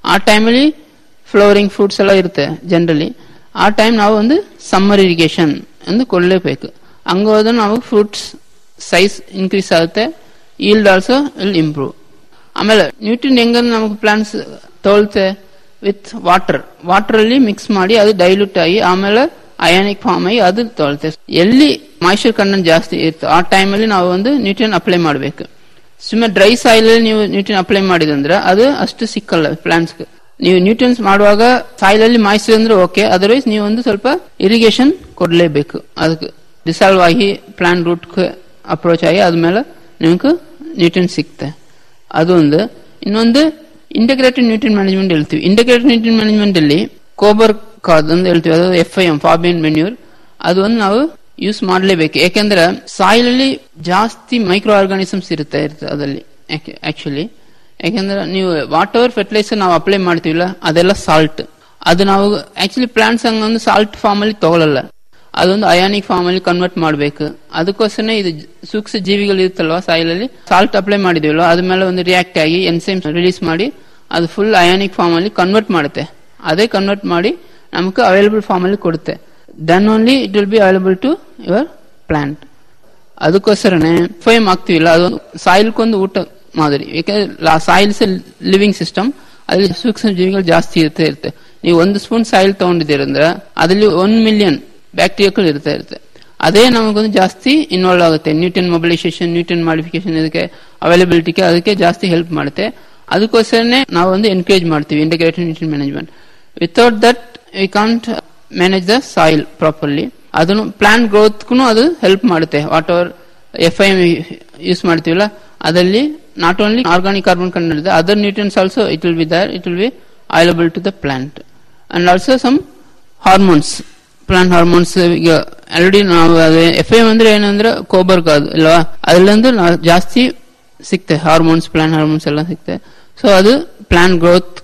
ಆ ಟೈಮಲ್ಲಿ ಫ್ಲವರಿಂಗ್ ಫ್ರೂಟ್ಸ್ ಎಲ್ಲ ಇರುತ್ತೆ ಜನರಲಿ ಆ ಟೈಮ್ ನಾವು ಒಂದು ಸಮ್ಮರ್ ಇರಿಗೇಷನ್ ಎಂದು ಕೊಡಲೇಬೇಕು ಹಂಗೋದ್ರೆ ನಾವು ಫ್ರೂಟ್ಸ್ ಸೈಜ್ ಇನ್ಕ್ರೀಸ್ ಆಗುತ್ತೆ ಈಲ್ಡ್ ಆಲ್ಸೋ ವಿಲ್ ಇಂಪ್ರೂವ್ ಆಮೇಲೆ ನ್ಯೂಟ್ರಿನ್ ಹೆಂಗ ನಮಗೆ ಪ್ಲಾಂಟ್ಸ್ ತೊಳ್ತೆ ವಿತ್ ವಾಟರ್ ವಾಟರ್ ಅಲ್ಲಿ ಮಿಕ್ಸ್ ಮಾಡಿ ಅದು ಡೈಲ್ಯೂಟ್ ಆಗಿ ಆಮೇಲೆ ಅಯಾನಿಕ್ ಫಾರ್ಮ್ ಆಗಿ ಅದು ತೊಳ್ತೆ ಎಲ್ಲಿ ಮಾಯಿಶ್ಚರ್ ಕಂಟೆಂಟ್ ಜಾಸ್ತಿ ಇತ್ತು ಆ ಟೈಮಲ್ಲಿ ನಾವು ಒಂದು ನ್ಯೂಟ್ರಿಯನ್ ಅಪ್ಲೈ ಮಾಡಬೇಕು ಸುಮ್ಮನೆ ಡ್ರೈ ಸಾಯಿಲ್ ಅಲ್ಲಿ ನೀವು ನ್ಯೂಟ್ರಿಯನ್ ಅಪ್ಲೈ ಮಾಡಿದಂದ್ರೆ ಅದು ಅಷ್ಟು ಸಿಕ್ಕಲ್ಲ ಪ್ಲಾಂಟ್ಸ್ ನೀವು ನ್ಯೂಟ್ರಿಯನ್ಸ್ ಮಾಡುವಾಗ ಸಾಯಿಲ್ ಅಲ್ಲಿ ಮಾಯಿಶ್ಚರ್ ಅಂದ್ರೆ ಓಕೆ ಅದರ್ವೈಸ್ ನೀವು ಒಂದು ಸ್ವಲ್ಪ ಇರಿಗೇಷನ್ ಕೊಡಲೇಬೇಕು ಅದಕ್ಕೆ ಡಿಸಾಲ್ವ್ ಆಗಿ ಪ್ಲಾಂಟ್ ರೂಟ್ ಅಪ್ರೋಚ್ ಆಗಿ ಆದ್ಮೇಲೆ ನಿಮಗೆ ನ್ಯೂಟ್ರಿಯನ್ ಸಿಗುತ್ತೆ ಅದೊಂದು ಇನ್ನೊಂದು ಇಂಟಿಗ್ರೇಟೆಡ್ ನ್ಯೂಟ್ರಿಯನ್ ಮ್ಯಾನೇಜ್ಮೆಂಟ್ ಹೇಳ್ತೀವಿ ಇಂಟಿಗ್ರೇಟೆಡ್ ನ್ಯೂಟ್ರಿಯನ್ ಮ್ಯಾನೇಜ್ಮೆಂಟ್ ಅಲ್ಲಿ ಕೋಬರ್ ಕಾದ್ ಅಂತ ಹೇಳ್ತೀವಿ ಅದು ಎಫ್ ಐ ಎಂ ಫಾರ್ಬಿಯನ್ ಮೆನ್ಯೂರ್ ಅದು ಒಂದು ನಾವು ಯೂಸ್ ಮಾಡಲೇಬೇಕು ಯಾಕೆಂದ್ರೆ ಸಾಯಿಲ್ ಅಲ್ಲಿ ಜಾಸ್ತಿ ಮೈಕ್ರೋ ಆರ್ಗಾನಿಸಮ್ಸ್ ಇರುತ್ತೆ ಇರುತ್ತೆ ಅದರಲ್ಲಿ ಆಕ್ಚುಲಿ ಯಾಕೆಂದ್ರೆ ನೀವು ವಾಟ್ ಎವರ್ ಫರ್ಟಿಲೈಸರ್ ನಾವು ಅಪ್ಲೈ ಮಾಡ್ತೀವಿಲ್ಲ ಅದೆಲ್ಲ ಸಾಲ್ಟ್ ಅದು ನಾವು ಆಕ್ಚುಲಿ ಪ್ಲಾಂಟ್ಸ್ ಹಂಗೊಂದು ಸಾಲ್ಟ್ ಫಾರ್ಮ್ ಅಲ್ಲಿ ತಗೊಳ್ಳಲ್ಲ ಅದೊಂದು ಅಯಾನಿಕ್ ಫಾರ್ಮ್ ಅಲ್ಲಿ ಕನ್ವರ್ಟ್ ಮಾಡಬೇಕು ಅದಕ್ಕೋಸ್ಕರ ಇದು ಸೂಕ್ಷ್ಮ ಜೀವಿಗಳು ಇರುತ್ತಲ್ವಾ ಸಾಯಿಲ್ ಅಲ್ಲಿ ಸಾಲ್ಟ್ ಅಪ್ಲೈ ಮಾಡಿದಿವಲ್ಲ ಅದ್ರ ಮೇಲೆ ಒಂದು ರಿಯಾಕ್ಟ್ ಆಗಿ ಎನ್ಸೈಮ್ ರಿಲೀಸ್ ಮಾಡಿ ಅದು ಫುಲ್ ಅಯಾನಿಕ್ ಫಾರ್ಮ್ ಅಲ್ಲಿ ಕನ್ವರ್ಟ್ ಮಾಡುತ್ತೆ ಅದೇ ಕನ್ವರ್ಟ್ ಮಾಡಿ ನಮಗೆ ಅವೈಲಬಲ್ ಫಾರ್ಮ್ ಅಲ್ಲಿ ಕೊಡುತ್ತೆ then only it will be available to your plant ಅದಕ್ಕೋಸ್ಕರನೇ ಫೈಮ್ ಆಗ್ತೀವಿಲ್ಲ ಅದೊಂದು ಸಾಯಿಲ್ಕೊಂದು ಊಟ ಮಾದರಿ ಯಾಕಂದ್ರೆ ಸಾಯಿಲ್ಸ್ ಲಿವಿಂಗ್ ಸಿಸ್ಟಮ್ ಅಲ್ಲಿ ಸೂಕ್ಷ್ಮ ಜೀವಿಗಳು ಜಾಸ್ತಿ ಇರುತ್ತೆ ಇರುತ್ತೆ ನೀವು ಒಂದು ಸ್ಪೂನ್ ಸಾಯಿಲ್ ತಗೊಂಡಿದ್ದೀರಂದ್ರೆ ಅದರಲ್ಲಿ ಒನ್ ಮಿಲಿಯನ್ ಬ್ಯಾಕ್ಟೀರಿಯಾಗಳು ಇರ್ತಾ ಇರುತ್ತೆ ಅದೇ ನಮಗೊಂದು ಜಾಸ್ತಿ ಇನ್ವಾಲ್ವ್ ಆಗುತ್ತೆ ನ್ಯೂಟ್ರಿಯನ್ ಮೊಬಿಲೈಸೇಷನ್ ನ್ಯೂಟ್ರಿಯನ್ ಮಾಡಿಫಿಕೇಶನ್ ಇದಕ್ಕೆ ಅವೈಲಬಿಲಿಟಿಗೆ ಅದಕ್ಕೆ ಜಾಸ್ತಿ ಹೆಲ್ಪ್ ಮಾಡುತ್ತೆ ಅದಕ್ಕೋಸ್ಕರನೇ ನಾವು ಒಂದು ಎನ್ಕರೇಜ್ ಮಾಡ್ತೀವಿ integrated nutrient management without that we can't manage the soil properly ಅದನ್ನು ಪ್ಲಾಂಟ್ ಗ್ರೋತ್ಗೂ ಅದು ಹೆಲ್ಪ್ ಮಾಡುತ್ತೆ whatever F I use ಮಾಡ್ತೀವಲ್ಲ ಅದರಲ್ಲಿ not only organic carbon content ಇದೆ other nutrients also it will be there it will be available to the plant and also some hormones plant hormones ಈಗ already ನಾವು F I ಅಂದ್ರೆ ಏನಂದ್ರೆ ಕೋಬರ್ ಅದು ಇಲ್ವಾ ಅದರಲ್ಲಂದು ಜಾಸ್ತಿ ಸಿಕ್ತೆ ಹಾರ್ಮೋನ್ಸ್ ಪ್ಲಾಂಟ್ ಹಾರ್ಮೋನ್ಸ್ ಎಲ್ಲ ಸಿಕ್ತೆ ಸೊ ಅದು ಪ್ಲಾಂಟ್ ಗ್ರೋತ್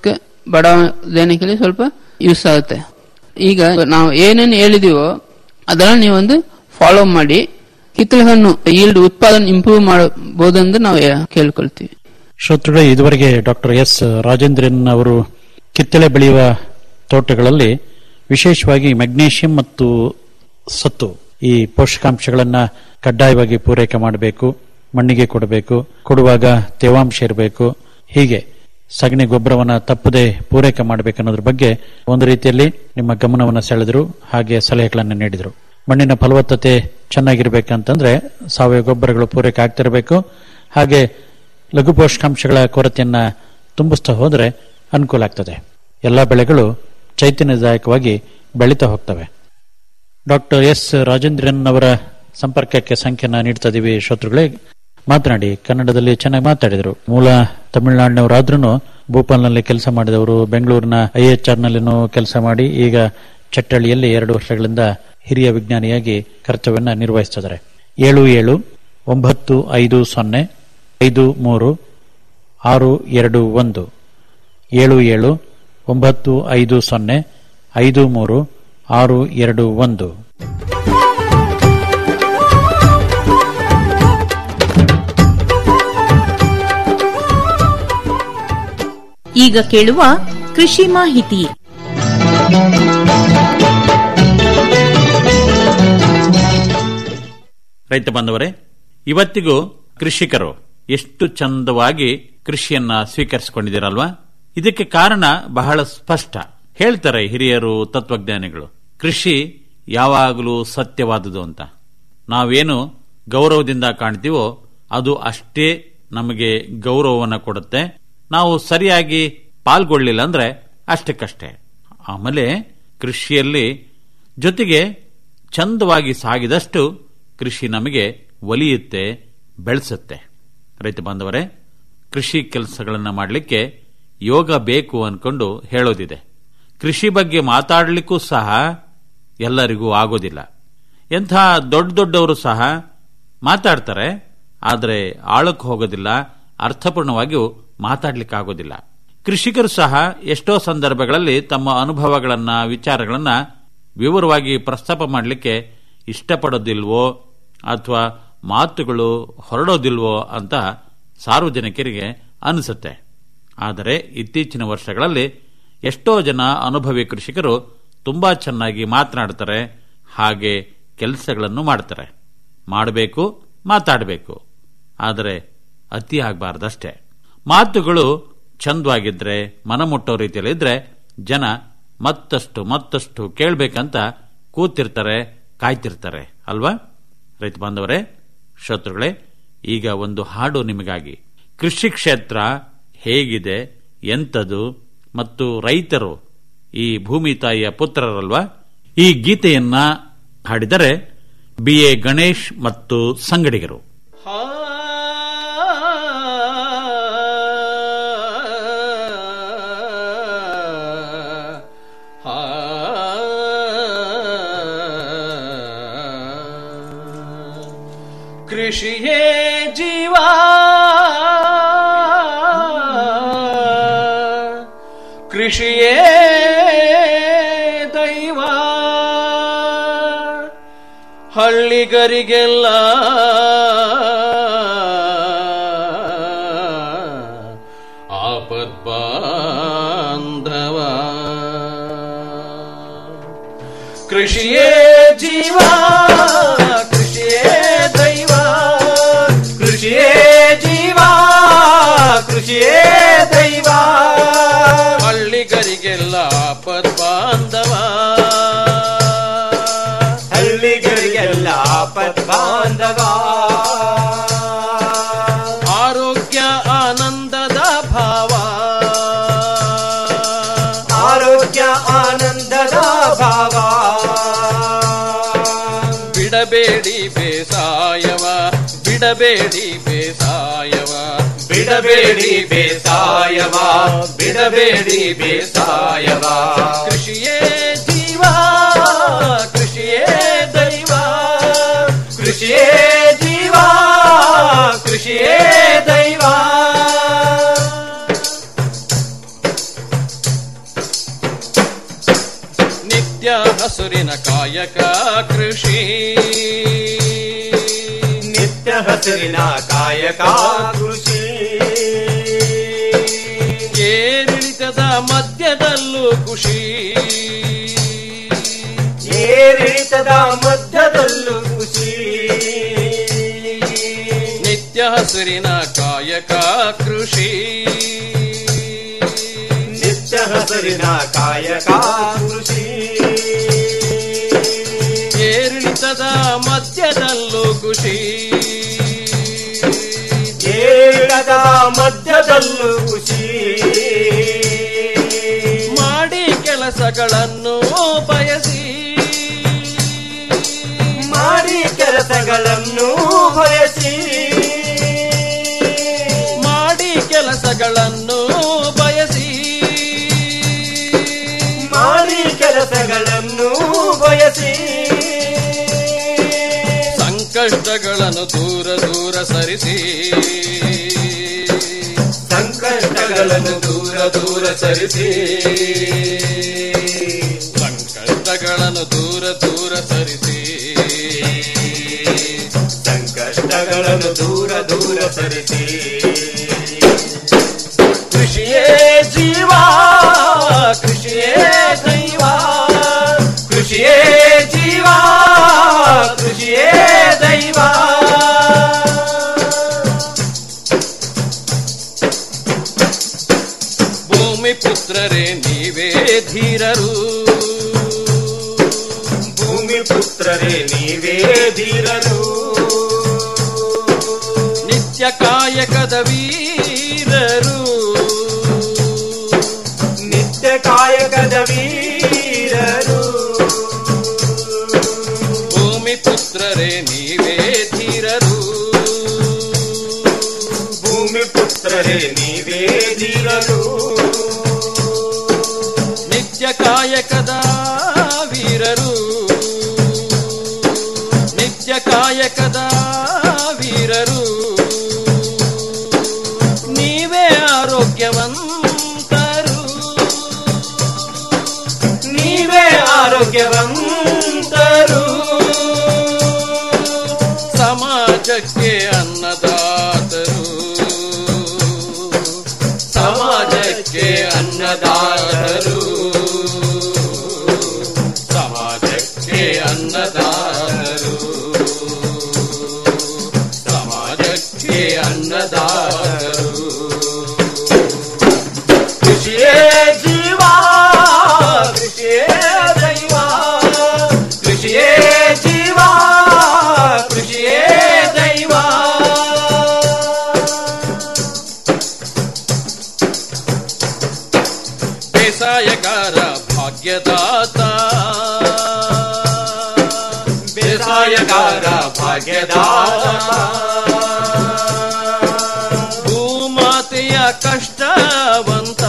ಬಡಾವಣೆಗೆ ಸ್ವಲ್ಪ ಯೂಸ್ ಆಗುತ್ತೆ ಈಗ ನಾವು ಏನೇನು ಹೇಳಿದೀವೋ ಅದನ್ನ ನೀವೊಂದು ಫಾಲೋ ಮಾಡಿ ಕಿತ್ತಳೆ ಹಣ್ಣು ಈಲ್ಡ್ ಉತ್ಪಾದನೆ ಇಂಪ್ರೂವ್ ಮಾಡಬಹುದೆಂದು ನಾವು ಕೇಳ್ಕೊಳ್ತೀವಿ
ಶ್ರೋತೃಗಳೇ ಇದುವರೆಗೆ ಡಾಕ್ಟರ್ ಎಸ್ ರಾಜೇಂದ್ರನ್ ಅವರು ಕಿತ್ತಳೆ ಬೆಳೆಯುವ ತೋಟಗಳಲ್ಲಿ ವಿಶೇಷವಾಗಿ ಮೆಗ್ನೀಷಿಯಂ ಮತ್ತು ಸತ್ತು ಈ ಪೋಷಕಾಂಶಗಳನ್ನ ಕಡ್ಡಾಯವಾಗಿ ಪೂರೈಕೆ ಮಾಡಬೇಕು ಮಣ್ಣಿಗೆ ಕೊಡಬೇಕು ಕೊಡುವಾಗ ತೇವಾಂಶ ಇರಬೇಕು ಹೀಗೆ ಸಗಣಿ ಗೊಬ್ಬರವನ್ನ ತಪ್ಪದೆ ಪೂರೈಕೆ ಮಾಡಬೇಕನ್ನೋದ್ರ ಬಗ್ಗೆ ಒಂದು ರೀತಿಯಲ್ಲಿ ನಿಮ್ಮ ಗಮನವನ್ನು ಸೆಳೆದರು ಹಾಗೆ ಸಲಹೆಗಳನ್ನು ನೀಡಿದರು ಮಣ್ಣಿನ ಫಲವತ್ತತೆ ಚೆನ್ನಾಗಿರ್ಬೇಕಂತಂದ್ರೆ ಸಾವಯವ ಗೊಬ್ಬರಗಳು ಪೂರೈಕೆ ಆಗ್ತಿರಬೇಕು ಹಾಗೆ ಲಘು ಪೋಷಕಾಂಶಗಳ ಕೊರತೆಯನ್ನ ತುಂಬಿಸ್ತಾ ಹೋದ್ರೆ ಅನುಕೂಲ ಆಗ್ತದೆ ಎಲ್ಲ ಬೆಳೆಗಳು ಚೈತನ್ಯದಾಯಕವಾಗಿ ಬೆಳೀತಾ ಹೋಗ್ತವೆ ಡಾಕ್ಟರ್ ಎಸ್ ರಾಜೇಂದ್ರನ್ ಅವರ ಸಂಪರ್ಕಕ್ಕೆ ಸಂಖ್ಯೆನ ನೀಡ್ತಾ ಇದೀವಿ ಶ್ರೋತೃಗಳೇ ಮಾತನಾಡಿ ಕನ್ನಡದಲ್ಲಿ ಚೆನ್ನಾಗಿ ಮಾತಾಡಿದರು ಮೂಲ ತಮಿಳುನಾಡಿನವರಾದ್ರೂ ಭೂಪಾಲ್ನಲ್ಲಿ ಕೆಲಸ ಮಾಡಿದವರು ಬೆಂಗಳೂರಿನ ಐಎಚ್ಆರ್ ನಲ್ಲಿನೂ ಕೆಲಸ ಮಾಡಿ ಈಗ ಚಟ್ಟಳ್ಳಿಯಲ್ಲಿ ಎರಡು ವರ್ಷಗಳಿಂದ ಹಿರಿಯ ವಿಜ್ಞಾನಿಯಾಗಿ ಕರ್ತವ್ಯವನ್ನ ನಿರ್ವಹಿಸ್ತಿದ್ದಾರೆ ಏಳು ಏಳು ಒಂಬತ್ತು ಐದು ಸೊನ್ನೆ ಐದು ಮೂರು ಆರು ಎರಡು ಒಂದು ಏಳು ಏಳು ಒಂಬತ್ತು ಐದು ಸೊನ್ನೆ ಐದು ಮೂರು ಆರು ಎರಡು ಒಂದು
ಈಗ ಕೇಳುವ ಕೃಷಿ ಮಾಹಿತಿ
ರೈತ ಬಾಂಧವರೇ ಇವತ್ತಿಗೂ ಕೃಷಿಕರು ಎಷ್ಟು ಚಂದವಾಗಿ ಕೃಷಿಯನ್ನ ಸ್ವೀಕರಿಸಿಕೊಂಡಿದ್ದೀರಲ್ವಾ ಇದಕ್ಕೆ ಕಾರಣ ಬಹಳ ಸ್ಪಷ್ಟ ಹೇಳ್ತಾರೆ ಹಿರಿಯರು ತತ್ವಜ್ಞಾನಿಗಳು ಕೃಷಿ ಯಾವಾಗಲೂ ಸತ್ಯವಾದುದು ಅಂತ ನಾವೇನು ಗೌರವದಿಂದ ಕಾಣ್ತೀವೋ ಅದು ಅಷ್ಟೇ ನಮಗೆ ಗೌರವವನ್ನು ಕೊಡುತ್ತೆ ನಾವು ಸರಿಯಾಗಿ ಪಾಲ್ಗೊಳ್ಳಿಲ್ಲ ಅಂದ್ರೆ ಅಷ್ಟಕ್ಕಷ್ಟೇ ಆಮೇಲೆ ಕೃಷಿಯಲ್ಲಿ ಜೊತೆಗೆ ಚಂದವಾಗಿ ಸಾಗಿದಷ್ಟು ಕೃಷಿ ನಮಗೆ ಒಲಿಯುತ್ತೆ ಬೆಳೆಸುತ್ತೆ ರೈತ ಬಾಂಧವರೇ ಕೃಷಿ ಕೆಲಸಗಳನ್ನು ಮಾಡಲಿಕ್ಕೆ ಯೋಗ ಬೇಕು ಅನ್ಕೊಂಡು ಹೇಳೋದಿದೆ ಕೃಷಿ ಬಗ್ಗೆ ಮಾತಾಡಲಿಕ್ಕೂ ಸಹ ಎಲ್ಲರಿಗೂ ಆಗೋದಿಲ್ಲ ಎಂಥ ದೊಡ್ಡ ದೊಡ್ಡವರು ಸಹ ಮಾತಾಡ್ತಾರೆ ಆದರೆ ಆಳಕ್ಕೆ ಹೋಗೋದಿಲ್ಲ ಅರ್ಥಪೂರ್ಣವಾಗಿಯೂ ಮಾತಾಡ್ಲಿಕ್ಕಾಗೋದಿಲ್ಲ ಕೃಷಿಕರು ಸಹ ಎಷ್ಟೋ ಸಂದರ್ಭಗಳಲ್ಲಿ ತಮ್ಮ ಅನುಭವಗಳನ್ನ ವಿಚಾರಗಳನ್ನ ವಿವರವಾಗಿ ಪ್ರಸ್ತಾಪ ಮಾಡಲಿಕ್ಕೆ ಇಷ್ಟಪಡೋದಿಲ್ವೋ ಅಥವಾ ಮಾತುಗಳು ಹೊರಡೋದಿಲ್ವೋ ಅಂತ ಸಾರ್ವಜನಿಕರಿಗೆ ಅನಿಸುತ್ತೆ ಆದರೆ ಇತ್ತೀಚಿನ ವರ್ಷಗಳಲ್ಲಿ ಎಷ್ಟೋ ಜನ ಅನುಭವಿ ಕೃಷಿಕರು ತುಂಬಾ ಚೆನ್ನಾಗಿ ಮಾತನಾಡ್ತಾರೆ ಹಾಗೆ ಕೆಲಸಗಳನ್ನು ಮಾಡ್ತಾರೆ ಮಾಡಬೇಕು ಮಾತಾಡಬೇಕು ಆದರೆ ಅತಿ ಆಗಬಾರ್ದಷ್ಟೇ ಮಾತುಗಳು ಚಂದವಾಗಿದ್ರೆ ಮನಮುಟ್ಟೋ ರೀತಿಯಲ್ಲಿದ್ರೆ ಜನ ಮತ್ತಷ್ಟು ಮತ್ತಷ್ಟು ಕೇಳಬೇಕಂತ ಕೂತಿರ್ತಾರೆ ಕಾಯ್ತಿರ್ತಾರೆ ಅಲ್ವಾ ರೈತ ಬಾಂಧವರೇ ಶ್ರೋತೃಗಳೇ ಈಗ ಒಂದು ಹಾಡು ನಿಮಗಾಗಿ ಕೃಷಿ ಕ್ಷೇತ್ರ ಹೇಗಿದೆ ಎಂಥದು ಮತ್ತು ರೈತರು ಈ ಭೂಮಿ ತಾಯಿಯ ಪುತ್ರರಲ್ವಾ ಈ ಗೀತೆಯನ್ನ ಹಾಡಿದರೆ ಬಿ ಎ ಗಣೇಶ್ ಮತ್ತು ಸಂಗಡಿಗರು
ಕೃಷಿಯೇ ಜೀವ ಕೃಷಿಯೇ ದೈವ ಹಳ್ಳಿಗರಿಗೆಲ್ಲ ಆಪದ್ ಬಾಂಧವ ಕೃಷಿಯೇ ಜೀವ ಕೃಷಿಯೇ ದೈವ ಕೃಷಿಯೇ ಜೀವ ಕೃಷಿಯೇ ದೈವ ಹಳ್ಳಿಗರಿಗೆಲ್ಲ ಆಪದ್ ಬಾಂಧವ ಹಳ್ಳಿಗರಿಗೆಲ್ಲ ಆಪದ್ ಬಾಂಧವ ಆರೋಗ್ಯ ಆನಂದದ ಭಾವ ಆರೋಗ್ಯ ಆನಂದದ ಭಾವ ಬಿಡಬೇಡಿ ಬೇಸಾಯವ ಬಿಡಬೇಡಿ ಬೇಸಾಯವ ಬಿಡಬೇಡಿ ಬೇಸಾಯವ ಬಿಡಬೇಡಿ ಬೇಸಾಯವ ಕೃಷಿಯೇ ಜೀವ ಕೃಷಿಯೇ ದೈವ ಕೃಷಿಯೇ ಜೀವ ಕೃಷಿಯೇ ದೈವ ನಿತ್ಯ ಹಸುರಿನ ಕಾಯಕ ಕೃಷಿ ನಿತ್ಯ ಹಸುರಿನ ಕಾಯಕ ಕೃಷಿ ಏರಿಳಿತದ ಮಧ್ಯದಲ್ಲೂ ಖುಷಿ ಏರಿಳಿತದ ಮಧ್ಯದಲ್ಲೂ ಖುಷಿ ನಿತ್ಯ ಹಸುರಿನ ಕಾಯಕ ಕೃಷಿ ನಿತ್ಯ ಹಸುರಿನ ಕಾಯಕ ಕೃಷಿ ಏರಿಳಿತದ ಮಧ್ಯದಲ್ಲೂ ಖುಷಿ ಏರಿಳಿತದ ಮಧ್ಯದಲ್ಲೂ ಖುಷಿ ಮಾಡಿ ಕೆಲಸಗಳನ್ನು ಬಯಸಿ ಮಾಡಿ ಕೆಲಸಗಳನ್ನು ಬಯಸಿ ಮಾಡಿ ಕೆಲಸಗಳನ್ನು ಬಯಸಿ ಮಾಡಿ ಕೆಲಸಗಳನ್ನು ಬಯಸಿ ಸಂಕಷ್ಟಗಳನ್ನು ದೂರ ದೂರ ಸರಿಸಿ ಸಂಕಷ್ಟಗಳನ್ನು ದೂರ ದೂರ ಸರಿಸಿ ಸಂಕಷ್ಟಗಳನ್ನು ದೂರ ದೂರ ಸರಿಸಿ ಸಂಕಷ್ಟಗಳನ್ನು ದೂರ ದೂರ ಸರಿಸಿ ಕೃಷಿಯೇ ಜೀವ ಕೃಷಿಯೇ ದೈವ ಕೃಷಿಯೇ ಜೀವ ಕೃಷಿಯೇ ದೈವ ಭೂಮಿ ಪುತ್ರರೇ ನೀವೇ ಧೀರರು ಭೂಮಿ ಪುತ್ರರೇ ನೀವೇ ಧೀರರು ನಿತ್ಯ ಕಾಯಕದ ವೀರರು ನಿತ್ಯ ಕಾಯಕದ ವೀರರು ಭೂಮಿ ಪುತ್ರರೇ ನೀವೇ ಧೀರರು ಭೂಮಿ ಪುತ್ರರೇ ನೀವೇ ಧೀರರು ನಿತ್ಯ ಕಾಯಕದ ವೀರರು ನಿತ್ಯ ಕಾಯಕದ ವೀರರು ನೀವೇ ಆರೋಗ್ಯವಂತರು ನೀವೇ ಆರೋಗ್ಯವಂತರು ಸಮಾಜಕ್ಕೆ ಅನ್ನದಾತರು ಸಮಾಜ ಬೇಸಾಯಗಾರ ಭಾಗ್ಯದಾತ ಬೇಸಾಯಗಾರ ಭಾಗ್ಯದಾತ ಭೂಮಾತೆಯ ಕಷ್ಟವಂತ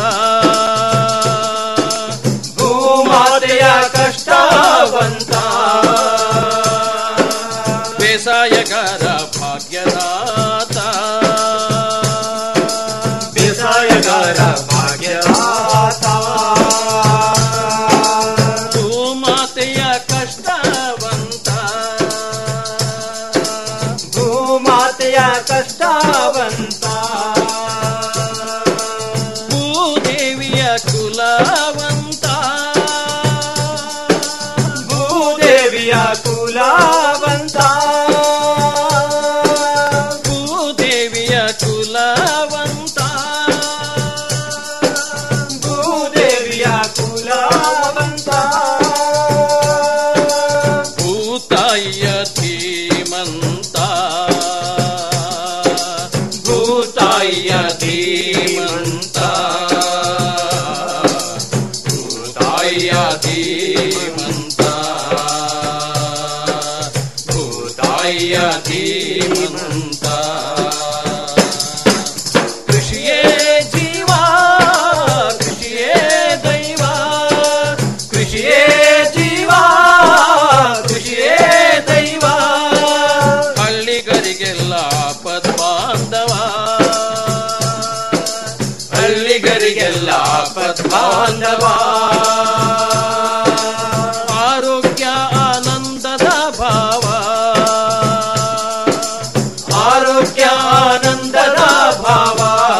ಭೂಮಾತೆಯ ಕಷ್ಟವಂತ ಬೇಸಾಯಗಾರ ಭಾಗ್ಯದಾತ ಬೇಸಾಯಗಾರ ಭಾಗ್ಯದಾತ ಭೂಮಾತೆಯ ಕಷ್ಟವಂತ ಭೂಮಾತೆಯ ಕಷ್ಟವಂತ ಭೂದೇವಿಯ ಕುಲವಂತ ಭೂದೇವಿಯ ಕುಲವಂತ ಭೂದೇವಿಯ ಕುಲವಂತ ಭೂದೇವಿಯ ಕುಲವಂತ ಭೂತಾಯಿಯ ಧೀಮಂತ ಭೂತಾಯಿಯ ಧೀಮಂತ ಭೂತಾಯಿಯ ಧೀಮಂತ ಭೂತಾಯಿಯ ಧೀಮಂತ ಕೃಷಿಯೇ ಜೀವ ಕೃಷಿಯೇ ದೈವ ಕೃಷಿಯೇ ಜೀವ ಕೃಷಿಯೇ ದೈವ ಹಳ್ಳಿಗರಿಗೆಲ್ಲ ಪದ್ಮಾಂಧವ ಹಳ್ಳಿಗರಿಗೆಲ್ಲ ಪದ್ಮಾಂಧವ ಆರೋಗ್ಯ ಆನಂದದ ಭಾವ ಆರೋಗ್ಯ ಆನಂದದ ಭಾವ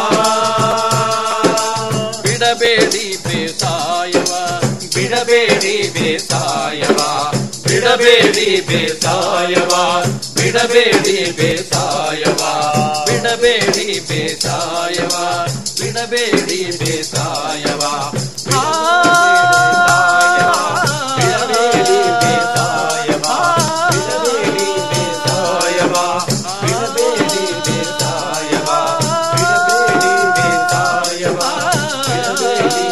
ಬಿಡಬೇಡಿ ಬೇಸಾಯವ ಬಿಡಬೇಡಿ ಬೇಸಾಯವ ಬಿಡಬೇಡಿ ಬೇಸಾಯವ ಬಿಡಬೇಡಿ ಬೇಸಾಯವ ಬಿಡಬೇಡಿ ಬೇಸಾಯವ ಬಿಡಬೇಡಿ ಬೇಸಾಯವ ಬಿಡಬೇಡಿ ಬೇಸಾಯವ ಬಿಡಬೇಡಿ ಬೇಸಾಯವ ಬಿಡಬೇಡಿ ಬೇಸಾಯವ ಬಿಡಬೇಡಿ ಬೇಸಾಯವ ಬಿಡಬೇಡಿ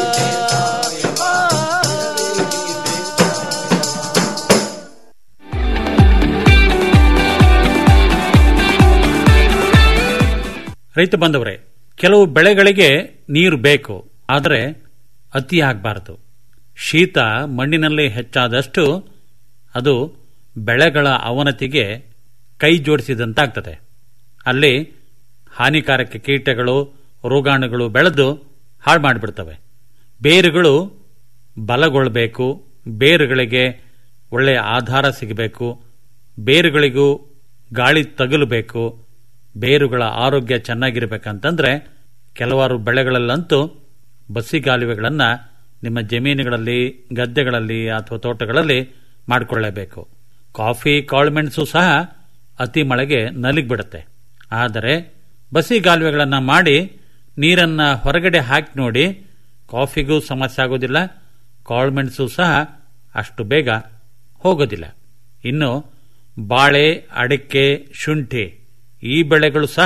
ರೈತ ಬಂದವರೇ ಕೆಲವು ಬೆಳೆಗಳಿಗೆ ನೀರು ಬೇಕು ಆದರೆ ಅತಿ ಆಗಬಾರದು ಶೀತ ಮಣ್ಣಿನಲ್ಲಿ ಹೆಚ್ಚಾದಷ್ಟು ಅದು ಬೆಳೆಗಳ ಅವನತಿಗೆ ಕೈ ಜೋಡಿಸಿದಂತಾಗ್ತದೆ ಅಲ್ಲಿ ಹಾನಿಕಾರಕ ಕೀಟಗಳು ರೋಗಾಣುಗಳು ಬೆಳೆದು ಹಾಳು ಮಾಡಿಬಿಡ್ತವೆ ಬೇರುಗಳು ಬಲಗೊಳ್ಳಬೇಕು ಬೇರುಗಳಿಗೆ ಒಳ್ಳೆಯ ಆಧಾರ ಸಿಗಬೇಕು ಬೇರುಗಳಿಗೂ ಗಾಳಿ ತಗಲಬೇಕು ಬೇರುಗಳ ಆರೋಗ್ಯ ಚೆನ್ನಾಗಿರ್ಬೇಕಂತಂದ್ರೆ ಕೆಲವಾರು ಬೆಳೆಗಳಲ್ಲಂತೂ ಬಸಿಗಾಲುವೆಗಳನ್ನು ನಿಮ್ಮ ಜಮೀನುಗಳಲ್ಲಿ ಗದ್ದೆಗಳಲ್ಲಿ ಅಥವಾ ತೋಟಗಳಲ್ಲಿ ಮಾಡಿಕೊಳ್ಳಲೇಬೇಕು ಕಾಫಿ ಕಾಳುಮೆಣಸು ಸಹ ಅತಿ ಮಳೆಗೆ ನಲಿಗ್ಬಿಡುತ್ತೆ ಆದರೆ ಬಸಿಗಾಲುವೆಗಳನ್ನು ಮಾಡಿ ನೀರನ್ನು ಹೊರಗಡೆ ಹಾಕಿ ನೋಡಿ ಕಾಫಿಗೂ ಸಮಸ್ಯೆ ಆಗೋದಿಲ್ಲ ಕಾಳುಮೆಣಸು ಸಹ ಅಷ್ಟು ಬೇಗ ಹೋಗೋದಿಲ್ಲ ಇನ್ನು ಬಾಳೆ ಅಡಿಕೆ ಶುಂಠಿ ಈ ಬೆಳೆಗಳು ಸಹ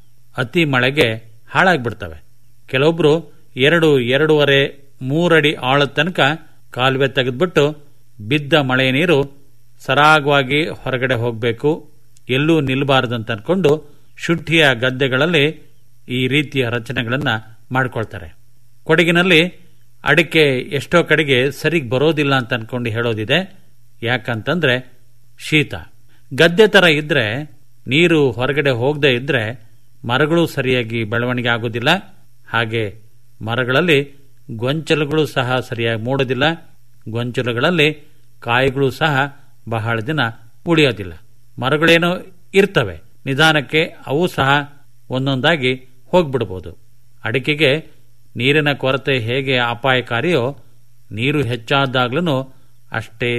ಅತಿ ಮಳೆಗೆ ಹಾಳಾಗ್ಬಿಡ್ತವೆ ಕೆಲವೊಬ್ರು ಎರಡು ಎರಡೂವರೆ ಮೂರಡಿ ಆಳದ ತನಕ ಕಾಲುವೆ ತೆಗೆದ್ಬಿಟ್ಟು ಬಿದ್ದ ಮಳೆ ನೀರು ಸರಾಗವಾಗಿ ಹೊರಗಡೆ ಹೋಗಬೇಕು ಎಲ್ಲೂ ನಿಲ್ಲಬಾರದಂತ ಅನ್ಕೊಂಡು ಶುಂಠಿಯ ಗದ್ದೆಗಳಲ್ಲಿ ಈ ರೀತಿಯ ರಚನೆಗಳನ್ನು ಮಾಡಿಕೊಳ್ತಾರೆ ಕೊಡಗಿನಲ್ಲಿ ಅಡಿಕೆ ಎಷ್ಟೋ ಕಡೆಗೆ ಸರಿಗೆ ಬರೋದಿಲ್ಲ ಅಂತ ಅನ್ಕೊಂಡು ಹೇಳೋದಿದೆ ಯಾಕಂತಂದ್ರೆ ಶೀತ ಗದ್ದೆ ತರ ಇದ್ರೆ ನೀರು ಹೊರಗಡೆ ಹೋಗದೆ ಇದ್ರೆ ಮರಗಳು ಸರಿಯಾಗಿ ಬೆಳವಣಿಗೆ ಆಗೋದಿಲ್ಲ ಹಾಗೆ ಮರಗಳಲ್ಲಿ ಗೊಂಚಲುಗಳು ಸಹ ಸರಿಯಾಗಿ ಮೂಡೋದಿಲ್ಲ ಗೊಂಚಲುಗಳಲ್ಲಿ ಕಾಯಿಗಳು ಸಹ ಬಹಳ ದಿನ ಉಳಿಯೋದಿಲ್ಲ ಮರಗಳೇನೋ ಇರ್ತವೆ ನಿಧಾನಕ್ಕೆ ಅವು ಸಹ ಒಂದೊಂದಾಗಿ ಹೋಗ್ಬಿಡ್ಬೋದು ಅಡಿಕೆಗೆ ನೀರಿನ ಕೊರತೆ ಹೇಗೆ ಅಪಾಯಕಾರಿಯೋ ನೀರು ಹೆಚ್ಚಾದಾಗ್ಲೂ ಅಷ್ಟೇ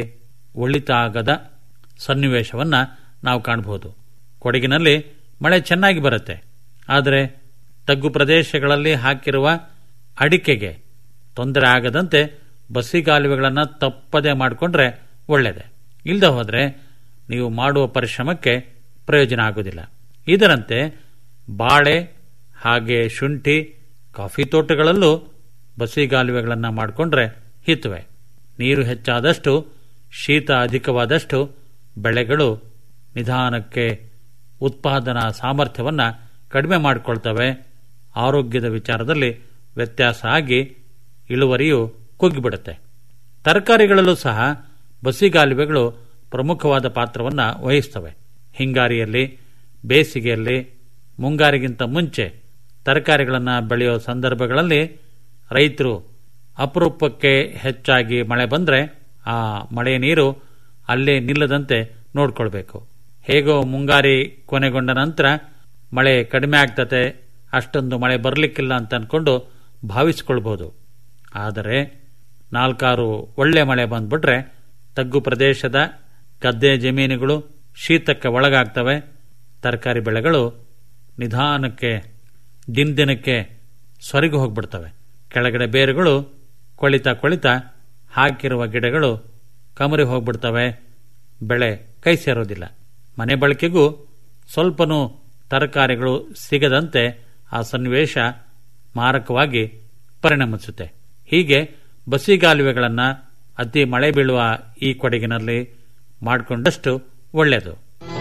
ಒಳಿತಾಗದ ಸನ್ನಿವೇಶವನ್ನ ನಾವು ಕಾಣಬಹುದು ಕೊಡಗಿನಲ್ಲಿ ಮಳೆ ಚೆನ್ನಾಗಿ ಬರುತ್ತೆ ಆದರೆ ತಗ್ಗು ಪ್ರದೇಶಗಳಲ್ಲಿ ಹಾಕಿರುವ ಅಡಿಕೆಗೆ ತೊಂದರೆ ಆಗದಂತೆ ಬಸ್ಸಿಗಾಲುವೆಗಳನ್ನು ತಪ್ಪದೆ ಮಾಡಿಕೊಂಡ್ರೆ ಒಳ್ಳೆಯದೆ ಇಲ್ಲದೆ ಹೋದರೆ ನೀವು ಮಾಡುವ ಪರಿಶ್ರಮಕ್ಕೆ ಪ್ರಯೋಜನ ಆಗುವುದಿಲ್ಲ ಇದರಂತೆ ಬಾಳೆ ಹಾಗೆ ಶುಂಠಿ ಕಾಫಿ ತೋಟಗಳಲ್ಲೂ
ಬಸಿಗಾಲುವೆಗಳನ್ನು ಮಾಡಿಕೊಂಡ್ರೆ ಹಿತವೆ ನೀರು ಹೆಚ್ಚಾದಷ್ಟು ಶೀತ ಅಧಿಕವಾದಷ್ಟು ಬೆಳೆಗಳು ನಿಧಾನಕ್ಕೆ ಉತ್ಪಾದನಾ ಸಾಮರ್ಥ್ಯವನ್ನು ಕಡಿಮೆ ಮಾಡಿಕೊಳ್ತವೆ ಆರೋಗ್ಯದ ವಿಚಾರದಲ್ಲಿ ವ್ಯತ್ಯಾಸ ಆಗಿ ಇಳುವರಿಯು ಕುಗ್ಗಿಬಿಡುತ್ತೆ ತರಕಾರಿಗಳಲ್ಲೂ ಸಹ ಬಸಿಗಾಲುವೆಗಳು ಪ್ರಮುಖವಾದ ಪಾತ್ರವನ್ನು ವಹಿಸ್ತವೆ ಹಿಂಗಾರಿಯಲ್ಲಿ ಬೇಸಿಗೆಯಲ್ಲಿ ಮುಂಗಾರಿಗಿಂತ ಮುಂಚೆ ತರಕಾರಿಗಳನ್ನು ಬೆಳೆಯೋ ಸಂದರ್ಭಗಳಲ್ಲಿ ರೈತರು ಅಪರೂಪಕ್ಕೆ ಹೆಚ್ಚಾಗಿ ಮಳೆ ಬಂದರೆ ಆ ಮಳೆ ನೀರು ಅಲ್ಲೇ ನಿಲ್ಲದಂತೆ ನೋಡ್ಕೊಳ್ಬೇಕು ಹೇಗೋ ಮುಂಗಾರಿ ಕೊನೆಗೊಂಡ ನಂತರ ಮಳೆ ಕಡಿಮೆ ಆಗ್ತತೆ ಅಷ್ಟೊಂದು ಮಳೆ ಬರಲಿಕ್ಕಿಲ್ಲ ಅಂತ ಅನ್ಕೊಂಡು ಭಾವಿಸ್ಕೊಳ್ಬೋದು ಆದರೆ ನಾಲ್ಕಾರು ಒಳ್ಳೆ ಮಳೆ ಬಂದ್ಬಿಟ್ರೆ ತಗ್ಗು ಪ್ರದೇಶದ ಗದ್ದೆ ಜಮೀನುಗಳು ಶೀತಕ್ಕೆ ಒಳಗಾಗ್ತವೆ ತರಕಾರಿ ಬೆಳೆಗಳು ನಿಧಾನಕ್ಕೆ ದಿನ ದಿನಕ್ಕೆ ಸೊರಗಿ ಹೋಗ್ಬಿಡ್ತವೆ ಕೆಳಗಡೆ ಬೇರುಗಳು ಕೊಳಿತಾ ಕೊಳಿತಾ ಹಾಕಿರುವ ಗಿಡಗಳು ಕಮರಿ ಹೋಗ್ಬಿಡ್ತವೆ ಬೆಳೆ ಕೈ ಸೇರೋದಿಲ್ಲ ಮನೆ ಬಳಕೆಗೂ ಸ್ವಲ್ಪನೂ ತರಕಾರಿಗಳು ಸಿಗದಂತೆ ಆ ಸನ್ನಿವೇಶ ಮಾರಕವಾಗಿ ಪರಿಣಮಿಸುತ್ತೆ ಹೀಗೆ ಬಸಿಗಾಲುವೆಗಳನ್ನು ಅತಿ ಮಳೆ ಬೀಳುವ ಈ ಕೊಡಗಿನಲ್ಲಿ ಮಾಡಿಕೊಂಡಷ್ಟು ಒಳ್ಳೆಯದು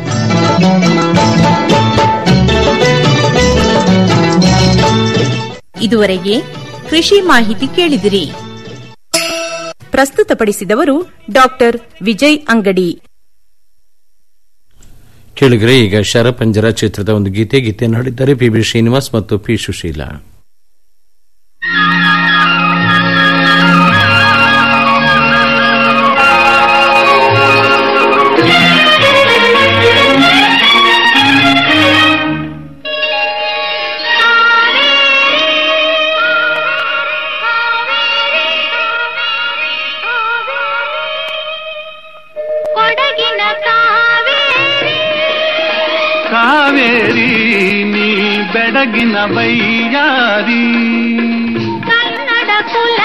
ಇದುವರೆಗೆ ಕೃಷಿ ಮಾಹಿತಿ ಕೇಳಿದಿರಿ ಪ್ರಸ್ತುತಪಡಿಸಿದವರು ಡಾಕ್ಟರ್ ವಿಜಯ್ ಅಂಗಡಿ
ಕೇಳಿದ್ರೆ ಈಗ ಶರಪಂಜರ ಚಿತ್ರದ ಒಂದು ಗೀತೆ ಗೀತೆಯನ್ನು ಹಾಡಿದ್ದಾರೆ ಪಿ ಬಿ ಶ್ರೀನಿವಾಸ್ ಮತ್ತು ಪಿ ಸುಶೀಲಾ
ಕೊಡಗಿನ
ಕಾವೇರಿ ನೀ ಬೆಡಗಿನ ಬೈಯಾರಿ
ಕನ್ನಡ ಕುಲ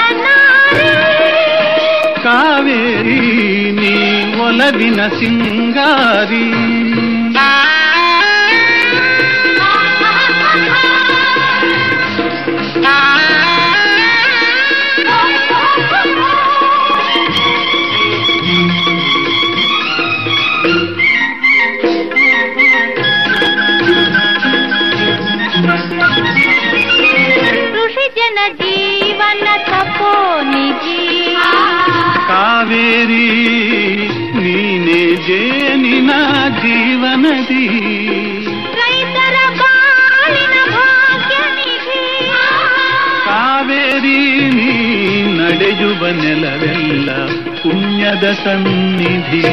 ಕಾವೇರಿ ನೀ ಒಲವಿನ ಸಿಂಗಾರಿ
ಋಷಿ ಜನ ಜೀವನ ತಪೋ ನಿಜಿ
ಕಾವೇರಿ ನೀನೆ ಜೇನಿನ ಜೀವನದಿ
ರೈತರ ಬಾಳಿನ ಭಾಗ್ಯ ನಿಧಿ
ಕಾವೇರಿ ನೀ ನಡೆಯುವ ನೆಲವೆಲ್ಲ ಪುಣ್ಯದ ಸನ್ನಿಧಿ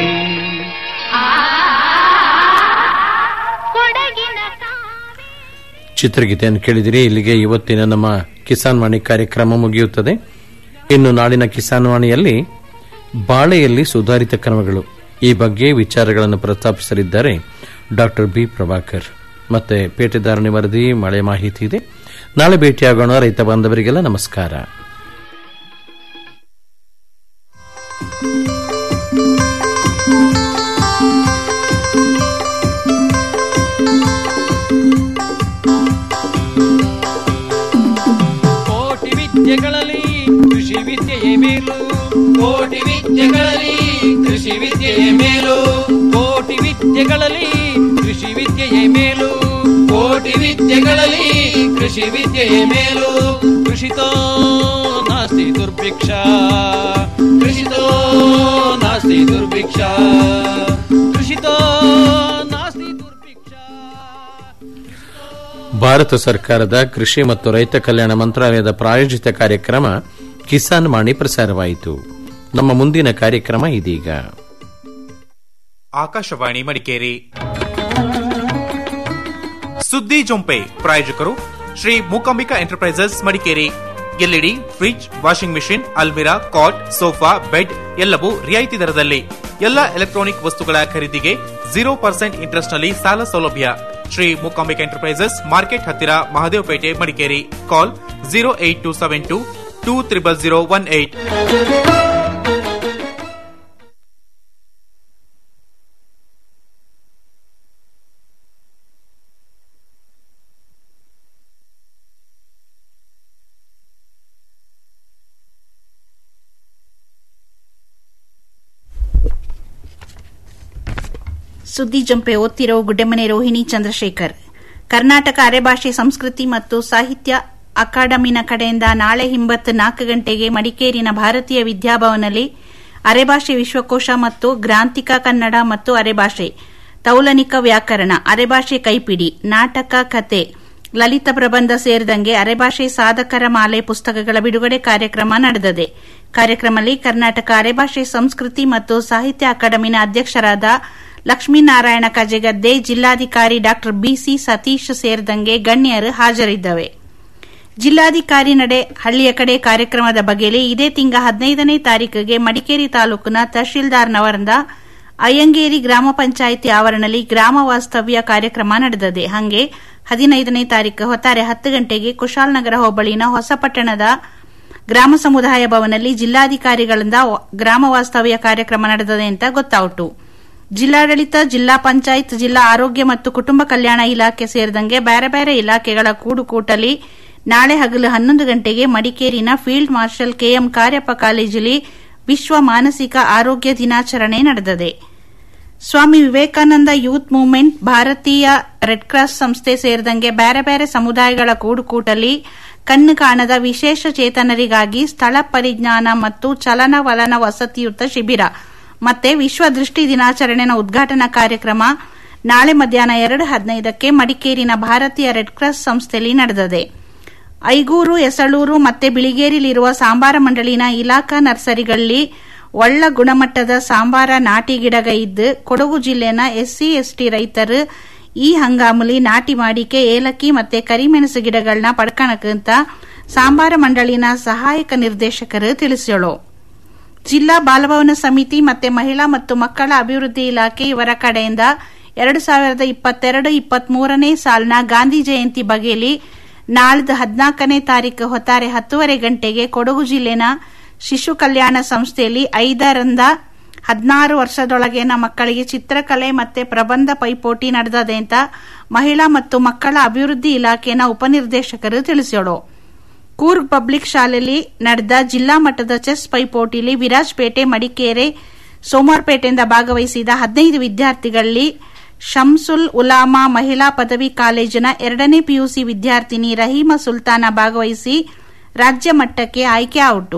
ಕೊಡಗಿನ
ಚಿತ್ರಗೀತೆಯನ್ನು ಕೇಳಿದಿರಿ ಇಲ್ಲಿಗೆ ಇವತ್ತಿನ ನಮ್ಮ ಕಿಸಾನ್ ವಾಣಿ ಕಾರ್ಯಕ್ರಮ ಮುಗಿಯುತ್ತದೆ ಇನ್ನು ನಾಳಿನ ಕಿಸಾನ್ ವಾಣಿಯಲ್ಲಿ ಬಾಳೆಯಲ್ಲಿ ಸುಧಾರಿತ ಕ್ರಮಗಳು ಈ ಬಗ್ಗೆ ವಿಚಾರಗಳನ್ನು ಪ್ರಸ್ತಾಪಿಸಲಿದ್ದಾರೆ ಡಾಕ್ಟರ್ ಬಿ ಪ್ರಭಾಕರ್ ಮತ್ತೆ ಪೇಟೆದಾರಣಿ ವರದಿ ಮಳೆ ಮಾಹಿತಿ ಇದೆ ನಾಳೆ ಭೇಟಿಯಾಗೋಣ ರೈತ ಬಾಂಧವರಿಗೆಲ್ಲ ನಮಸ್ಕಾರ
ಕೋಟಿ ವಿದ್ಯೆಗಳಲ್ಲಿ ಕೃಷಿ ವಿದ್ಯೆಯೇ ಮೇಲು ಕೋಟಿ ವಿದ್ಯೆಗಳಲ್ಲಿ ಕೃಷಿ ವಿದ್ಯೆಯೇ ಮೇಲು ಕೋಟಿ ವಿದ್ಯೆಗಳಲ್ಲಿ ಕೃಷಿ ವಿದ್ಯೆಯೇ ಮೇಲು ಕೋಟಿ ವಿದ್ಯೆಗಳಲ್ಲಿ ಕೃಷಿ ವಿದ್ಯೆಯೇ ಮೇಲು ಕೃಷಿತೋ ನಾಸ್ತಿ ದುರ್ಭಿಕ್ಷ ಕೃಷಿತೋ ನಾಸ್ತಿ ದುರ್ಭಿಕ್ಷ ಕೃಷಿತೋ ನಾಸ್ತಿ
ಭಾರತ ಸರ್ಕಾರದ ಕೃಷಿ ಮತ್ತು ರೈತ ಕಲ್ಯಾಣ ಮಂತ್ರಾಲಯದ ಪ್ರಾಯೋಜಿತ ಕಾರ್ಯಕ್ರಮ ಕಿಸಾನ್ ವಾಣಿ ಪ್ರಸಾರವಾಯಿತು ನಮ್ಮ ಮುಂದಿನ ಕಾರ್ಯಕ್ರಮ ಇದೀಗ
ಆಕಾಶವಾಣಿ ಮಡಿಕೇರಿ ಸುದ್ದಿ ಜೊಂಪೆ ಪ್ರಾಯೋಜಕರು Shri Mookambika enterprises Madikeri LED fridge washing machine ಅಲ್ಮಿರಾ ಕಾಟ್ ಸೋಫಾ ಬೆಡ್ ಎಲ್ಲವೂ ರಿಯಾಯಿತಿ ದರದಲ್ಲಿ ಎಲ್ಲ ಎಲೆಕ್ಟ್ರಾನಿಕ್ ವಸ್ತುಗಳ ಖರೀದಿಗೆ ಜೀರೋ ಪರ್ಸೆಂಟ್ ಇಂಟ್ರೆಸ್ಟ್ ನಲ್ಲಿ ಸಾಲ ಸೌಲಭ್ಯ ಶ್ರೀ ಮೂಕಾಂಬಿಕಾ ಎಂಟರ್ಪ್ರೈಸಸ್ ಮಾರ್ಕೆಟ್ ಹತ್ತಿರ Mahadevpet Madikeri call zero eight two seven two two triple zero one eight
ಸುದ್ದಿ ಜಂಪೆ ಓದ್ತಿರೋ ಗುಡ್ಡೆಮನೆ ರೋಹಿಣಿ ಚಂದ್ರಶೇಖರ್ ಕರ್ನಾಟಕ ಅರೆಭಾಷೆ ಸಂಸ್ಕೃತಿ ಮತ್ತು ಸಾಹಿತ್ಯ ಅಕಾಡೆಮಿನ ಕಡೆಯಿಂದ ನಾಳೆ ಹಿಂಬತ್ತು ನಾಲ್ಕು ಗಂಟೆಗೆ ಮಡಿಕೇರಿನ ಭಾರತೀಯ ವಿದ್ಯಾಭವನಲ್ಲಿ ಅರೆಭಾಷೆ ವಿಶ್ವಕೋಶ ಮತ್ತು ಗ್ರಾಂಥಿಕ ಕನ್ನಡ ಮತ್ತು ಅರೆಭಾಷೆ ತೌಲನಿಕ ವ್ಯಾಕರಣ ಅರೆಭಾಷೆ ಕೈಪಿಡಿ ನಾಟಕ ಕತೆ ಲಲಿತ ಪ್ರಬಂಧ ಸೇರಿದಂಗೆ ಅರೆಭಾಷೆ ಸಾಧಕರ ಮಾಲೆ ಪುಸ್ತಕಗಳ ಬಿಡುಗಡೆ ಕಾರ್ಯಕ್ರಮ ನಡೆದಿದೆ ಕಾರ್ಯಕ್ರಮದಲ್ಲಿ ಕರ್ನಾಟಕ ಅರೆಭಾಷೆ ಸಂಸ್ಕೃತಿ ಮತ್ತು ಸಾಹಿತ್ಯ ಅಕಾಡೆಮಿನ ಅಧ್ಯಕ್ಷರಾದ ಲಕ್ಷ್ಮೀನಾರಾಯಣ ಕಜೆಗದ್ದೆ ಜಿಲ್ಲಾಧಿಕಾರಿ ಡಾ ಬಿಸಿ ಸತೀಶ್ ಸೇರಿದಂಗೆ ಗಣ್ಯರು ಹಾಜರಿದ್ದವೆ ಜಿಲ್ಲಾಧಿಕಾರಿ ನಡೆ ಹಳ್ಳಿಯ ಕಡೆ ಕಾರ್ಯಕ್ರಮದ ಬಗೆಯಲ್ಲಿ ಇದೇ ತಿಂಗ ಹದಿನೈದನೇ ತಾರೀಕಿಗೆ ಮಡಿಕೇರಿ ತಾಲೂಕಿನ ತಹಶೀಲ್ದಾರ್ನವರಿಂದ ಅಯ್ಯಂಗೇರಿ ಗ್ರಾಮ ಪಂಚಾಯಿತಿ ಆವರಣದಲ್ಲಿ ಗ್ರಾಮ ವಾಸ್ತವ್ಯ ಕಾರ್ಯಕ್ರಮ ನಡೆದಿದೆ ಹಂಗೆ ಹದಿನೈದನೇ ತಾರೀಕು ಹೊತ್ತಾರೆ ಹತ್ತು ಗಂಟೆಗೆ ಕುಶಾಲನಗರ ಹೋಬಳಿನ ಹೊಸಪಟ್ಟಣದ ಗ್ರಾಮ ಸಮುದಾಯ ಭವನದಲ್ಲಿ ಜಿಲ್ಲಾಧಿಕಾರಿಗಳಿಂದ ಗ್ರಾಮ ವಾಸ್ತವ್ಯ ಕಾರ್ಯಕ್ರಮ ನಡೆದಿದೆ ಅಂತ ಗೊತ್ತಾಯಿತು ಜಿಲ್ಲಾಡಳಿತ ಜಿಲ್ಲಾ ಪಂಚಾಯತ್ ಜಿಲ್ಲಾ ಆರೋಗ್ಯ ಮತ್ತು ಕುಟುಂಬ ಕಲ್ಯಾಣ ಇಲಾಖೆ ಸೇರಿದಂಗೆ ಬೇರೆ ಬೇರೆ ಇಲಾಖೆಗಳ ಕೂಡುಕೂಟಲಿ ನಾಳೆ ಹಗಲು ಹನ್ನೊಂದು ಗಂಟೆಗೆ ಮಡಿಕೇರಿನ ಫೀಲ್ಡ್ ಮಾರ್ಷಲ್ ಕೆಎಂ ಕಾರ್ಯಪ್ಪ ಕಾಲೇಜಲ್ಲಿ ವಿಶ್ವ ಮಾನಸಿಕ ಆರೋಗ್ಯ ದಿನಾಚರಣೆ ನಡೆದಿದೆ ಸ್ವಾಮಿ ವಿವೇಕಾನಂದ ಯೂತ್ ಮೂವ್ಮೆಂಟ್ ಭಾರತೀಯ ರೆಡ್ ಕ್ರಾಸ್ ಸಂಸ್ಥೆ ಸೇರಿದಂಗೆ ಬೇರೆ ಬೇರೆ ಸಮುದಾಯಗಳ ಕೂಡುಕೂಟಲಿ ಕಣ್ಣು ಕಾಣದ ವಿಶೇಷ ಚೇತನರಿಗಾಗಿ ಸ್ಥಳ ಪರಿಜ್ಞಾನ ಮತ್ತು ಚಲನವಲನ ವಸತಿಯುತ ಶಿಬಿರ ಮತ್ತೆ ವಿಶ್ವ ದೃಷ್ಟಿ ದಿನಾಚರಣೆಯ ಉದ್ಘಾಟನಾ ಕಾರ್ಯಕ್ರಮ ನಾಳೆ ಮಧ್ಯಾಹ್ನ ಎರಡು ಹದಿನೈದಕ್ಕೆ ಮಡಿಕೇರಿನ ಭಾರತೀಯ ರೆಡ್ ಕ್ರಾಸ್ ಸಂಸ್ಥೆಯಲ್ಲಿ ನಡೆದಿದೆ ಐಗೂರು ಎಸಳೂರು ಮತ್ತೆ ಬಿಳಿಗೇರಿಲಿರುವ ಸಾಂಬಾರ ಮಂಡಳಿನ ಇಲಾಖಾ ನರ್ಸರಿಗಳಲ್ಲಿ ಒಳ್ಳ ಗುಣಮಟ್ಟದ ಸಾಂಬಾರ ನಾಟಿ ಗಿಡಗ ಇದ್ದು ಕೊಡಗು ಜಿಲ್ಲೆನ ಎಸ್ಸಿ ಎಸ್ಟಿ ರೈತರು ಈ ಹಂಗಾಮುಲಿ ನಾಟಿ ಮಾಡಿಕೆ ಏಲಕ್ಕಿ ಮತ್ತೆ ಕರಿಮೆಣಸು ಗಿಡಗಳನ್ನ ಪಡ್ಕಣಕ್ಕಂತ ಸಾಂಬಾರ ಮಂಡಳಿನ ಸಹಾಯಕ ನಿರ್ದೇಶಕರು ತಿಳಿಸ್ಯಳು ಜಿಲ್ಲಾ ಬಾಲಭವನ ಸಮಿತಿ ಮತ್ತೆ ಮಹಿಳಾ ಮತ್ತು ಮಕ್ಕಳ ಅಭಿವೃದ್ಧಿ ಇಲಾಖೆ ಇವರ ಕಡೆಯಿಂದ ಎರಡು ಸಾವಿರದ ಇಪ್ಪತ್ತೆರಡು ಇಪ್ಪತ್ಮೂರನೇ ಸಾಲಿನ ಗಾಂಧಿ ಜಯಂತಿ ಬಗೆಯಲ್ಲಿ ನಾಳ್ದು ಹದಿನಾಲ್ಕನೇ ತಾರೀಕು ಹೊತ್ತಾರೆ ಹತ್ತುವರೆ ಗಂಟೆಗೆ ಕೊಡಗು ಜಿಲ್ಲೆನ ಶಿಶು ಕಲ್ಯಾಣ ಸಂಸ್ಥೆಯಲ್ಲಿ ಐದರಿಂದ ಹದಿನಾರು ವರ್ಷದೊಳಗಿನ ಮಕ್ಕಳಿಗೆ ಚಿತ್ರಕಲೆ ಮತ್ತೆ ಪ್ರಬಂಧ ಪೈಪೋಟಿ ನಡೆದಿದೆ ಅಂತ ಮಹಿಳಾ ಮತ್ತು ಮಕ್ಕಳ ಅಭಿವೃದ್ಧಿ ಇಲಾಖೆನ ಉಪನಿರ್ದೇಶಕರು ತಿಳಿಸಿದರು ಕೂರ್ಗ್ ಪಬ್ಲಿಕ್ ಶಾಲೆಯಲ್ಲಿ ನಡೆದ ಜಿಲ್ಲಾ ಮಟ್ಟದ ಚೆಸ್ ಪೈಪೋಟಿಯಲ್ಲಿ ವಿರಾಜ್ಪೇಟೆ ಮಡಿಕೇರೆ ಸೋಮವಾರಪೇಟೆಯಿಂದ ಭಾಗವಹಿಸಿದ ಹದಿನೈದು ವಿದ್ಯಾರ್ಥಿಗಳಲ್ಲಿ ಶಂಸುಲ್ ಉಲಾಮಾ ಮಹಿಳಾ ಪದವಿ ಕಾಲೇಜಿನ ಎರಡನೇ ಪಿಯುಸಿ ವಿದ್ಯಾರ್ಥಿನಿ ರಹೀಮಾ ಸುಲ್ತಾನ ಭಾಗವಹಿಸಿ ರಾಜ್ಯ ಮಟ್ಟಕ್ಕೆ ಆಯ್ಕೆ ಔಟು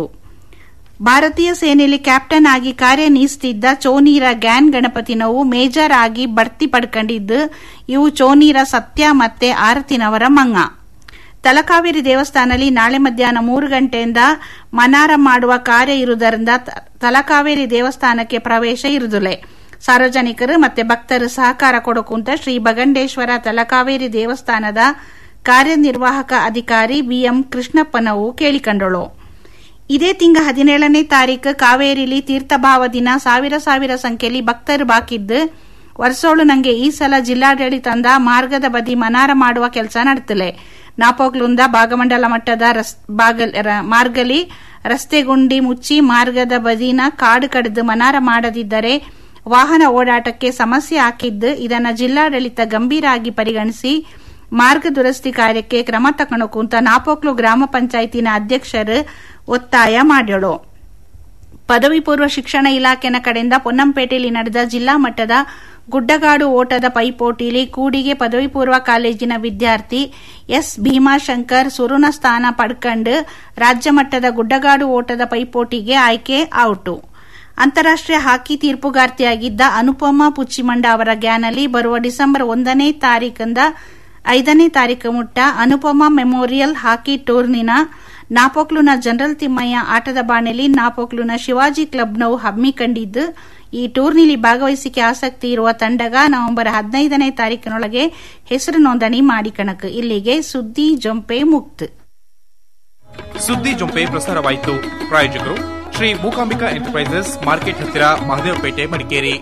ಭಾರತೀಯ ಸೇನೆಯಲ್ಲಿ ಕ್ಯಾಪ್ಟನ್ ಆಗಿ ಕಾರ್ಯನಿರ್ವಹಿಸುತ್ತಿದ್ದ ಚೋನೀರ ಗ್ಯಾನ್ ಗಣಪತಿನವು ಮೇಜರ್ ಆಗಿ ಬಡ್ತಿ ಪಡ್ಕೊಂಡಿದ್ದು ಇವು ಚೋನೀರ ಸತ್ಯ ಮತ್ತೆ ಆರತಿನವರ ಮಂಗ ತಲಕಾವೇರಿ ದೇವಸ್ಥಾನದಲ್ಲಿ ನಾಳೆ ಮಧ್ಯಾಹ್ನ ಮೂರು ಗಂಟೆಯಿಂದ ಮನಾರ ಮಾಡುವ ಕಾರ್ಯ ಇರುವುದರಿಂದ ತಲಕಾವೇರಿ ದೇವಸ್ಥಾನಕ್ಕೆ ಪ್ರವೇಶ ಇರುವುದಿಲ್ಲ ಸಾರ್ವಜನಿಕರು ಮತ್ತೆ ಭಕ್ತರು ಸಹಕಾರ ಕೊಡಕುಂತ ಶ್ರೀ ಬಗಂಡೇಶ್ವರ ತಲಕಾವೇರಿ ದೇವಸ್ಥಾನದ ಕಾರ್ಯನಿರ್ವಾಹಕ ಅಧಿಕಾರಿ ಬಿಎಂ ಕೃಷ್ಣಪ್ಪನವು ಕೇಳಿಕೊಂಡಳು ಇದೇ ತಿಂಗ ಹದಿನೇಳನೇ ತಾರೀಕು ಕಾವೇರಿಲಿ ತೀರ್ಥಭಾವ ದಿನ ಸಾವಿರ ಸಾವಿರ ಸಂಖ್ಯೆಯಲ್ಲಿ ಭಕ್ತರು ಬಾಕಿದ್ದು ವರ್ಷೋಳು ನಂಗೆ ಈ ಸಲ ಜಿಲ್ಲಾಡಳಿತದಿಂದ ಮಾರ್ಗದ ಬದಿ ಮನಾರ ಮಾಡುವ ಕೆಲಸ ನಡೆತಲೆ ನಾಪೋಕ್ಲುಂದ ಭಾಗಮಂಡಲ ಮಟ್ಟದ ಮಾರ್ಗಲಿ ರಸ್ತೆ ಗುಂಡಿ ಮುಚ್ಚಿ ಮಾರ್ಗದ ಬದಿನ ಕಾಡು ಕಡಿದು ಮನಾರ ಮಾಡದಿದ್ದರೆ ವಾಹನ ಓಡಾಟಕ್ಕೆ ಸಮಸ್ಯೆ ಹಾಕಿದ್ದು ಇದನ್ನು ಜಿಲ್ಲಾಡಳಿತ ಗಂಭೀರಾಗಿ ಪರಿಗಣಿಸಿ ಮಾರ್ಗ ದುರಸ್ತಿ ಕಾರ್ಯಕ್ಕೆ ಕ್ರಮ ತಗೊಳಕು ಅಂತ ನಾಪೋಕ್ಲು ಗ್ರಾಮ ಪಂಚಾಯತಿನ ಅಧ್ಯಕ್ಷರು ಒತ್ತಾಯ ಮಾಡ್ಯಳು ಪದವಿ ಪೂರ್ವ ಶಿಕ್ಷಣ ಇಲಾಖೆನ ಕಡೆಯಿಂದ ಪೊನ್ನಂಪೇಟೆಯಲ್ಲಿ ನಡೆದ ಜಿಲ್ಲಾ ಮಟ್ಟದ ಗುಡ್ಡಗಾಡು ಓಟದ ಪೈಪೋಟಿಲಿ ಕೂಡಿಗೆ ಪದವಿ ಪೂರ್ವ ಕಾಲೇಜಿನ ವಿದ್ಯಾರ್ಥಿ ಎಸ್ ಭೀಮಾಶಂಕರ್ ಸುರುನ ಸ್ಥಾನ ಪಡ್ಕಂಡು ರಾಜ್ಯ ಮಟ್ಟದ ಗುಡ್ಡಗಾಡು ಓಟದ ಪೈಪೋಟಿಗೆ ಆಯ್ಕೆ ಔಟು ಅಂತಾರಾಷ್ಟೀಯ ಹಾಕಿ ತೀರ್ಪುಗಾರ್ತಿಯಾಗಿದ್ದ ಅನುಪಮಾ ಪುಚ್ಚಿಮಂಡ ಅವರ ಗ್ಯಾನಲ್ಲಿ ಬರುವ ಡಿಸೆಂಬರ್ ಒಂದನೇ ತಾರೀಕಿಂದ ಐದನೇ ತಾರೀಕು ಮುಟ್ಟ ಅನುಪಮಾ ಮೆಮೋರಿಯಲ್ ಹಾಕಿ ಟೂರ್ನಿನ ನಾಪೋಕ್ಲುನ ಜನರಲ್ ತಿಮ್ಮಯ್ಯ ಆಟದ ಬಾಣೆಲಿ ನಾಪೋಕ್ಲುನ ಶಿವಾಜಿ ಕ್ಲಬ್ನವು ಹಮ್ಮಿಕೊಂಡಿದ್ದು ಈ ಟೂರ್ನಿಲಿ ಭಾಗವಹಿಸಿಕೆ ಆಸಕ್ತಿ ಇರುವ ತಂಡಗ ನವೆಂಬರ್ ಹದಿನೈದನೇ ತಾರೀಕಿನೊಳಗೆ ಹೆಸರು ನೋಂದಣಿ ಮಾಡಿಕಣಕ್ ಇಲ್ಲಿಗೆ ಸುದ್ದಿ ಜೊಂಪೆ ಮುಕ್ತ್
ಸುದ್ದಿ ಜೊಂಪೆ ಪ್ರಸಾರವಾಯಿತು ಪ್ರಾಯೋಜಕರು ಶ್ರೀ ಮೂಕಾಂಬಿಕಾ ಎಂಟರ್ಪ್ರೈಸಸ್ ಮಾರ್ಕೆಟ್ ಹತ್ತಿರ ಮಹದೇವಪೇಟೆ ಮಡಿಕೇರಿ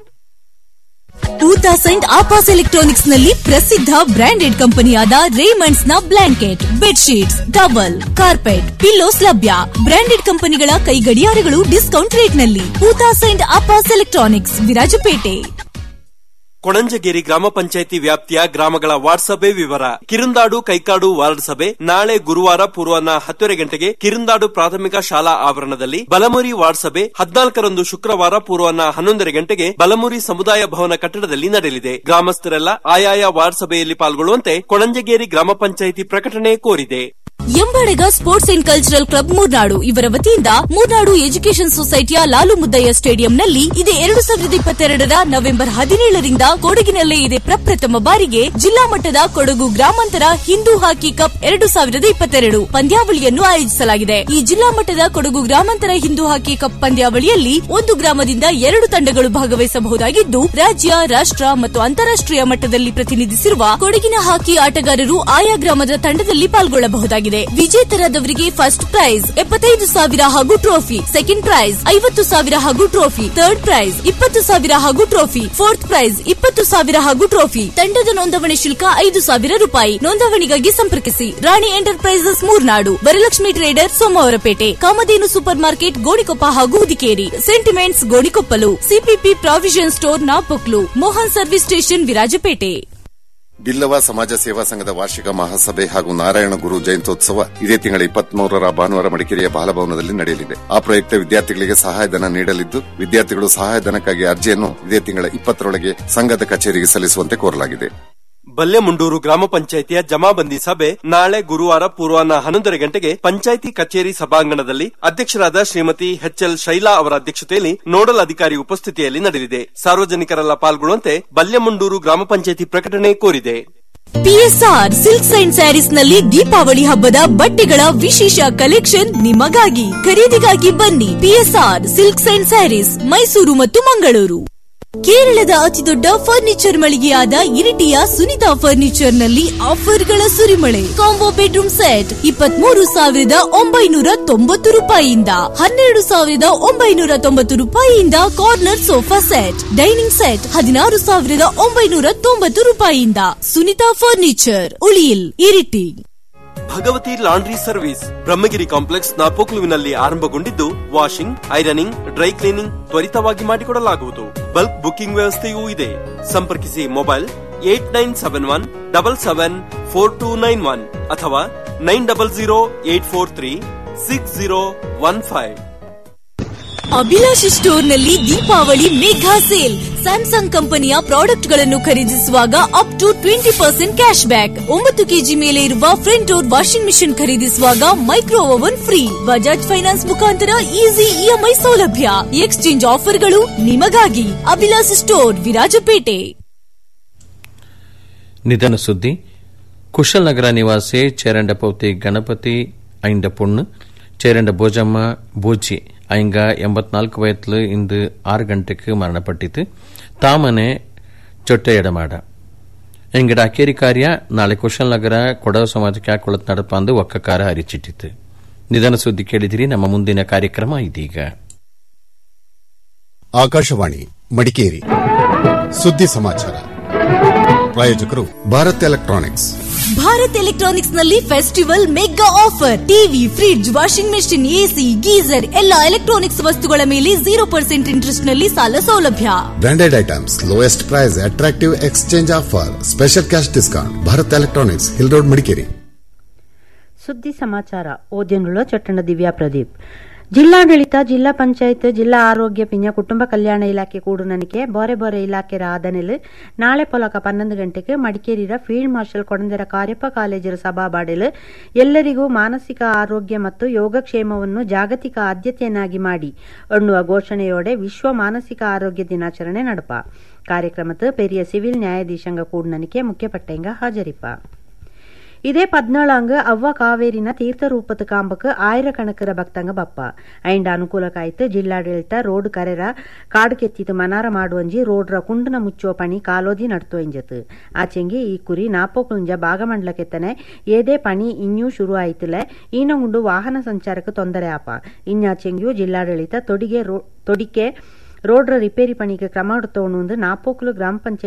ಟೂ ತೌಸಂಡ್ ಆಪಾಸ್ ಎಲೆಕ್ಟ್ರಾನಿಕ್ಸ್ ನಲ್ಲಿ ಪ್ರಸಿದ್ಧ ಬ್ರಾಂಡೆಡ್ ಕಂಪನಿಯಾದ ರೇಮಂಡ್ಸ್ ನ blanket bedsheets towel carpet pillows ಲಭ್ಯ ಬ್ರಾಂಡೆಡ್ ಕಂಪನಿಗಳ ಕೈ ಗಡಿಯಾರಗಳು ಡಿಸ್ಕೌಂಟ್ ರೇಟ್ ನಲ್ಲಿ ಟೂ ತೌಸಂಡ್ ಆಪಾಸ್ ಎಲೆಕ್ಟ್ರಾನಿಕ್ಸ್ ವಿರಾಜಪೇಟೆ
ಕೊಣಂಜಗೇರಿ ಗ್ರಾಮ ಪಂಚಾಯಿತಿ ವ್ಯಾಪ್ತಿಯ ಗ್ರಾಮಗಳ ವಾರ್ಡ್ ಸಭೆ ವಿವರ ಕಿರುಂದಾಡು ಕೈಕಾಡು ವಾರ್ಡ್ ಸಭೆ ನಾಳೆ ಗುರುವಾರ ಪೂರ್ವಾಹ್ನ ಹತ್ತುವರೆ ಗಂಟೆಗೆ ಕಿರುಂದಾಡು ಪ್ರಾಥಮಿಕ ಶಾಲಾ ಆವರಣದಲ್ಲಿ ಬಲಮುರಿ ವಾರ್ಡ್ ಸಭೆ ಹದಿನಾಲ್ಕರಂದು ಶುಕ್ರವಾರ ಪೂರ್ವಾಹ್ನ ಹನ್ನೊಂದರ ಗಂಟೆಗೆ ಬಲಮುರಿ ಸಮುದಾಯ ಭವನ ಕಟ್ಟಡದಲ್ಲಿ ನಡೆಯಲಿದೆ ಗ್ರಾಮಸ್ಥರೆಲ್ಲ ಆಯಾಯ ವಾರ್ಡ್ ಸಭೆಯಲ್ಲಿ ಪಾಲ್ಗೊಳ್ಳುವಂತೆ ಕೊಣಂಜಗೇರಿ ಗ್ರಾಮ ಪಂಚಾಯಿತಿ ಪ್ರಕಟಣೆ ಕೋರಿದೆ
ಎಂಬಡಗ sports and cultural club Murnad ಇವರ ವತಿಯಿಂದ ಮೂರ್ನಾಡು ಎಜುಕೇಷನ್ ಸೊಸೈಟಿಯ ಲಾಲು ಮುದ್ದಯ್ಯ ಸ್ಟೇಡಿಯಂನಲ್ಲಿ ಇದೇ ಎರಡು ಸಾವಿರದ ಇಪ್ಪತ್ತೆರಡರ ನವೆಂಬರ್ ಹದಿನೇಳರಿಂದ ಕೊಡಗಿನಲ್ಲೇ ಇದೆ ಪ್ರಪ್ರಥಮ ಬಾರಿಗೆ ಜಿಲ್ಲಾ ಮಟ್ಟದ ಕೊಡಗು ಗ್ರಾಮಾಂತರ ಹಿಂದೂ ಹಾಕಿ ಕಪ್ ಎರಡು ಸಾವಿರದ ಇಪ್ಪತ್ತೆರಡು ಪಂದ್ಯಾವಳಿಯನ್ನು ಆಯೋಜಿಸಲಾಗಿದೆ ಈ ಜಿಲ್ಲಾ ಮಟ್ಟದ ಕೊಡಗು ಗ್ರಾಮಾಂತರ ಹಿಂದೂ ಹಾಕಿ ಕಪ್ ಪಂದ್ಯಾವಳಿಯಲ್ಲಿ ಒಂದು ಗ್ರಾಮದಿಂದ ಎರಡು ತಂಡಗಳು ಭಾಗವಹಿಸಬಹುದಾಗಿದ್ದು ರಾಜ್ಯ ರಾಷ್ಟ್ರ ಮತ್ತು ಅಂತಾರಾಷ್ಟ್ರೀಯ ಮಟ್ಟದಲ್ಲಿ ಪ್ರತಿನಿಧಿಸಿರುವ ಕೊಡಗಿನ ಹಾಕಿ ಆಟಗಾರರು ಆಯಾ ಗ್ರಾಮದ ತಂಡದಲ್ಲಿ ಪಾಲ್ಗೊಳ್ಳಬಹುದಾಗಿದೆ ವಿಜೇತರಾದವರಿಗೆ ಫಸ್ಟ್ ಪ್ರೈಸ್ ಎಪ್ಪತ್ತೈದು ಸಾವಿರ ಹಾಗೂ ಟ್ರೋಫಿ ಸೆಕೆಂಡ್ ಪ್ರೈಸ್ ಐವತ್ತು ಸಾವಿರ ಹಾಗೂ ಟ್ರೋಫಿ ಥರ್ಡ್ ಪ್ರೈಸ್ ಇಪ್ಪತ್ತು ಸಾವಿರ ಹಾಗೂ ಟ್ರೋಫಿ ಫೋರ್ತ್ ಪ್ರೈಸ್ ಇಪ್ಪತ್ತು ಸಾವಿರ ಹಾಗೂ ಟ್ರೋಫಿ ತಂಡದ ನೋಂದಣಿ ಶುಲ್ಕ ಐದು ಸಾವಿರ ರೂಪಾಯಿ ನೋಂದಣಿಗಾಗಿ ಸಂಪರ್ಕಿಸಿ Rani enterprises Murnad Varalakshmi trader Somwarpet Kamadhenu super market Gonikoppa ಹಾಗೂ Udikeri sentiments Gonikoppal CPP provision store Napoklu Mohan service station Virajpet
Billava ಸಮಾಜ ಸೇವಾ ಸಂಘದ ವಾರ್ಷಿಕ ಮಹಾಸಭೆ ಹಾಗೂ ನಾರಾಯಣ ಗುರು ಜಯಂತ್ಯೋತ್ಸವ ಇದೇ ತಿಂಗಳ ಇಪ್ಪತ್ಮೂರರ ಭಾನುವಾರ ಮಡಿಕೇರಿಯ ಬಾಲಭವನದಲ್ಲಿ ನಡೆಯಲಿದೆ ಆ ಪ್ರಯುಕ್ತ ವಿದ್ಯಾರ್ಥಿಗಳಿಗೆ ಸಹಾಯಧನ ನೀಡಲಿದ್ದು ವಿದ್ಯಾರ್ಥಿಗಳು ಸಹಾಯಧನಕ್ಕಾಗಿ ಅರ್ಜಿಯನ್ನು ಇದೇ ತಿಂಗಳ ಇಪ್ಪತ್ತರೊಳಗೆ ಸಂಘದ ಕಚೇರಿಗೆ ಸಲ್ಲಿಸುವಂತೆ ಕೋರಲಾಗಿದೆ
ಬಲ್ಲೆಮುಂಡೂರು ಗ್ರಾಮ ಪಂಚಾಯಿತಿಯ ಜಮಾಬಂದಿ ಸಭೆ ನಾಳೆ ಗುರುವಾರ ಪೂರ್ವಾಹ್ನ ಹನ್ನೊಂದರ ಗಂಟೆಗೆ ಪಂಚಾಯಿತಿ ಕಚೇರಿ ಸಭಾಂಗಣದಲ್ಲಿ ಅಧ್ಯಕ್ಷರಾದ ಶ್ರೀಮತಿ ಎಚ್ಎಲ್ ಶೈಲಾ ಅವರ ಅಧ್ಯಕ್ಷತೆಯಲ್ಲಿ ನೋಡಲ್ ಅಧಿಕಾರಿ ಉಪಸ್ಥಿತಿಯಲ್ಲಿ ನಡೆಯಲಿದೆ ಸಾರ್ವಜನಿಕರೆಲ್ಲ ಪಾಲ್ಗೊಳ್ಳುವಂತೆ ಬಲ್ಲೆಮುಂಡೂರು ಗ್ರಾಮ ಪಂಚಾಯಿತಿ ಪ್ರಕಟಣೆ ಕೋರಿದೆ
ಪಿಎಸ್ಆರ್ ಸಿಲ್ಕ್ಸ್ ಅಂಡ್ ಸ್ಯಾರೀಸ್ ನಲ್ಲಿ ದೀಪಾವಳಿ ಹಬ್ಬದ ಬಟ್ಟೆಗಳ ವಿಶೇಷ ಕಲೆಕ್ಷನ್ ನಿಮಗಾಗಿ ಖರೀದಿಗಾಗಿ ಬನ್ನಿ PSR silks and sarees Mysuru ಮತ್ತು ಮಂಗಳೂರು ಕೇರಳದ ಅತಿದೊಡ್ಡ ಫರ್ನಿಚರ್ ಮಳಿಗೆಯಾದ ಇರಿಟಿಯ ಸುನಿತಾ ಫರ್ನಿಚರ್ ನಲ್ಲಿ ಆಫರ್ಗಳ ಸುರಿಮಳೆ ಕಾಂಬೋ ಬೆಡ್ರೂಮ್ ಸೆಟ್ ಇಪ್ಪತ್ಮೂರು ಸಾವಿರದ ಒಂಬೈನೂರ ತೊಂಬತ್ತು ರೂಪಾಯಿಯಿಂದ ಹನ್ನೆರಡು ಸಾವಿರದ ಒಂಬೈನೂರ ತೊಂಬತ್ತು ರೂಪಾಯಿಯಿಂದ corner sofa set dining set ಹದಿನಾರು ಸಾವಿರದ ಒಂಬೈನೂರ ತೊಂಬತ್ತು ರೂಪಾಯಿಯಿಂದ Sunitha furniture Uliyil Iritty
Bhagavathi laundry service Brahmagiri complex ನಾಪೋಕ್ಲುವಿನಲ್ಲಿ ಆರಂಭಗೊಂಡಿದ್ದು ವಾಷಿಂಗ್ ಐರನಿಂಗ್ ಡ್ರೈ ಕ್ಲೀನಿಂಗ್ ತ್ವರಿತವಾಗಿ ಮಾಡಿಕೊಡಲಾಗುವುದು ಬಲ್ಕ್ ಬುಕಿಂಗ್ ವ್ಯವಸ್ಥೆಯೂ ಇದೆ ಸಂಪರ್ಕಿಸಿ mobile eight nine seven one double seven four two nine one ಅಥವಾ nine double zero eight four three six zero one five
Abhilashi ಸ್ಟೋರ್ನಲ್ಲಿ Deepavali mega sale Samsung ಕಂಪನಿಯ ಪ್ರಾಡಕ್ಟ್ಗಳನ್ನು ಖರೀದಿಸುವಾಗ up to twenty percent cash back ಒಂಬತ್ತು KG ಮೇಲೆ ಇರುವ front door washing machine ಖರೀದಿಸುವಾಗ micro oven free Bajaj finance ಮುಖಾಂತರ ಈಸಿ ಇಎಂಐ ಸೌಲಭ್ಯ ಎಕ್ಸ್ಚೇಂಜ್ ಆಫರ್ಗಳು ನಿಮಗಾಗಿ ಅಭಿಲಾಷಿ ಸ್ಟೋರ್ ವಿರಾಜಪೇಟೆ
ನಿಧನ ಸುದ್ದಿ ಕುಶಲ್ನಗರ ನಿವಾಸಿ ಚೇರಂಡಪೌತಿ ಗಣಪತಿ ಐಂಡ ಪುಣ್ಣು ಚೇರಂಡ ಭೋಜಮ್ಮ ಬೂಜಿ ஐங்க எண்பத்நால்கு வயதில் இன்று ஆறு கண்டுக்கு மரணப்பட்டித்து தாமனே ಚೊಟ್ಟೆ ಎಡಮಾಡ ಎಂಗಡ ಅಕೇರಿ ಕಾರ್ಯ ನಾಳೆ ಕುಶಲ್ನಗರ ಕೊಡವ ಸಮಾಜಕ್ಕೆ ಹಾಕೊಳ್ಳತ್ ನಡಪಂದು ಒಕ್ಕಕಾರ ಅರಿಚಿಟ್ಟಿತು ನಿಧನ ಸುದ್ದಿ ಕೇಳಿದಿರಿ ನಮ್ಮ ಮುಂದಿನ ಕಾರ್ಯಕ್ರಮ ಇದೀಗ
ಆಕಾಶವಾಣಿ ಮಡಿಕೇರಿ ಸುದ್ದಿ ಸಮಾಚಾರ ಪ್ರಾಯೋಜಕರು ಭಾರತ್ ಎಲೆಕ್ಟ್ರಾನಿಕ್ಸ್
ಭಾರತ್ ಎಲೆಕ್ಟ್ರಾನಿಕ್ಸ್ ನಲ್ಲಿ festival mega offer TV fridge washing machine AC geyser ಎಲ್ಲ ಎಲೆಕ್ಟ್ರಾನಿಕ್ಸ್ ವಸ್ತುಗಳ ಮೇಲೆ ಜೀರೋ ಪರ್ಸೆಂಟ್ ಇಂಟ್ರೆಸ್ಟ್ ನಲ್ಲಿ ಸಾಲ ಸೌಲಭ್ಯ
branded items lowest price attractive exchange offer special cash discount Bharat electronics hill road Madikeri
ಸುದ್ದಿ ಸಮಾಚಾರ ಓದ್ಯನುಳ್ಳ ಚಟ್ಟಣ ದಿವ್ಯಾ ಪ್ರದೀಪ್ ಜಿಲ್ಲಾಡಳಿತ ಜಿಲ್ಲಾ ಪಂಚಾಯತ್ ಜಿಲ್ಲಾ ಆರೋಗ್ಯ ಪಿಂಜ ಕುಟುಂಬ ಕಲ್ಯಾಣ ಇಲಾಖೆ ಕೂಡುನನಿಕೆ ಬೋರೆ ಬೋರೆ ಇಲಾಖೆರ ಆದನೆಲ್ ನಾಳೆ ಪೊಲಕ ಪನ್ನೊಂದು ಗಂಟೆಗೆ ಮಡಿಕೇರಿಯ ಫೀಲ್ಡ್ ಮಾರ್ಷಲ್ ಕೊಡಂದರ ಕಾರ್ಯಪ್ಪ ಕಾಲೇಜರ ಸಭಾಬಾಡೆಲ್ ಎಲ್ಲರಿಗೂ ಮಾನಸಿಕ ಆರೋಗ್ಯ ಮತ್ತು ಯೋಗಕ್ಷೇಮವನ್ನು ಜಾಗತಿಕ ಆದ್ಯತೆಯನ್ನಾಗಿ ಮಾಡಿ ಎನ್ನುವ ಘೋಷಣೆಯೋಡೆ ವಿಶ್ವ ಮಾನಸಿಕ ಆರೋಗ್ಯ ದಿನಾಚರಣೆ ನಡಪ ಕಾರ್ಯಕ್ರಮದ ಪೆರಿಯ ಸಿವಿಲ್ ನ್ಯಾಯಾಧೀಶಂಗ ಕೂಡ್ನನಿಕೆ ಮುಖ್ಯಪಟ್ಟೆಂಗ ಹಾಜರಿಪ ಇದೇ ಪದ್ನಾಳಾಂಗ್ ಅವ್ವ ಕಾವೇರಿನ ತೀರ್ಥರೂಪದ ಕಾಂಬಕ್ ಆಯಿರಕಣಕರ ಭಕ್ತಂಗ ಬಪ್ಪ ಐಂಡ ಅನುಕೂಲಕ್ಕಾಯ್ತು ಜಿಲ್ಲಾಡಳಿತ ರೋಡ್ ಕರೆರ ಕಾಡು ಕೆತ್ತಿತು ಮನಾರ ಮಾಡುವಂಜಿ ರೋಡ್ರ ಕುಂಡನ ಮುಚ್ಚುವ ಪಣಿ ಕಾಲೋದಿ ನಡ್ತು ಎಂಜತ್ ಆಚೆಂಗಿ ಈ ಕುರಿ ನಾಪೋಕುಂಜ ಭಾಗಮಂಡಲ ಕೆತ್ತನೆ ಏದೇ ಪಣಿ ಇನ್ನೂ ಶುರು ಆಯ್ತಲೆ ಈನಗುಂಡು ವಾಹನ ಸಂಚಾರಕ್ಕೆ ತೊಂದರೆ ಆಪ ಇನ್ನಾಚೆಂಗಿಯೂ ಜಿಲ್ಲಾಡಳಿತ ತೊಡಿಗೆ ತೊಡಿಕೆ ರೋಡ್ರ ರಿಪೇರಿ ಪಣಿಗೆ ಕ್ರಮ எடுத்தோன்னு நாப்போக்குல கிராம பஞ்சாயத்து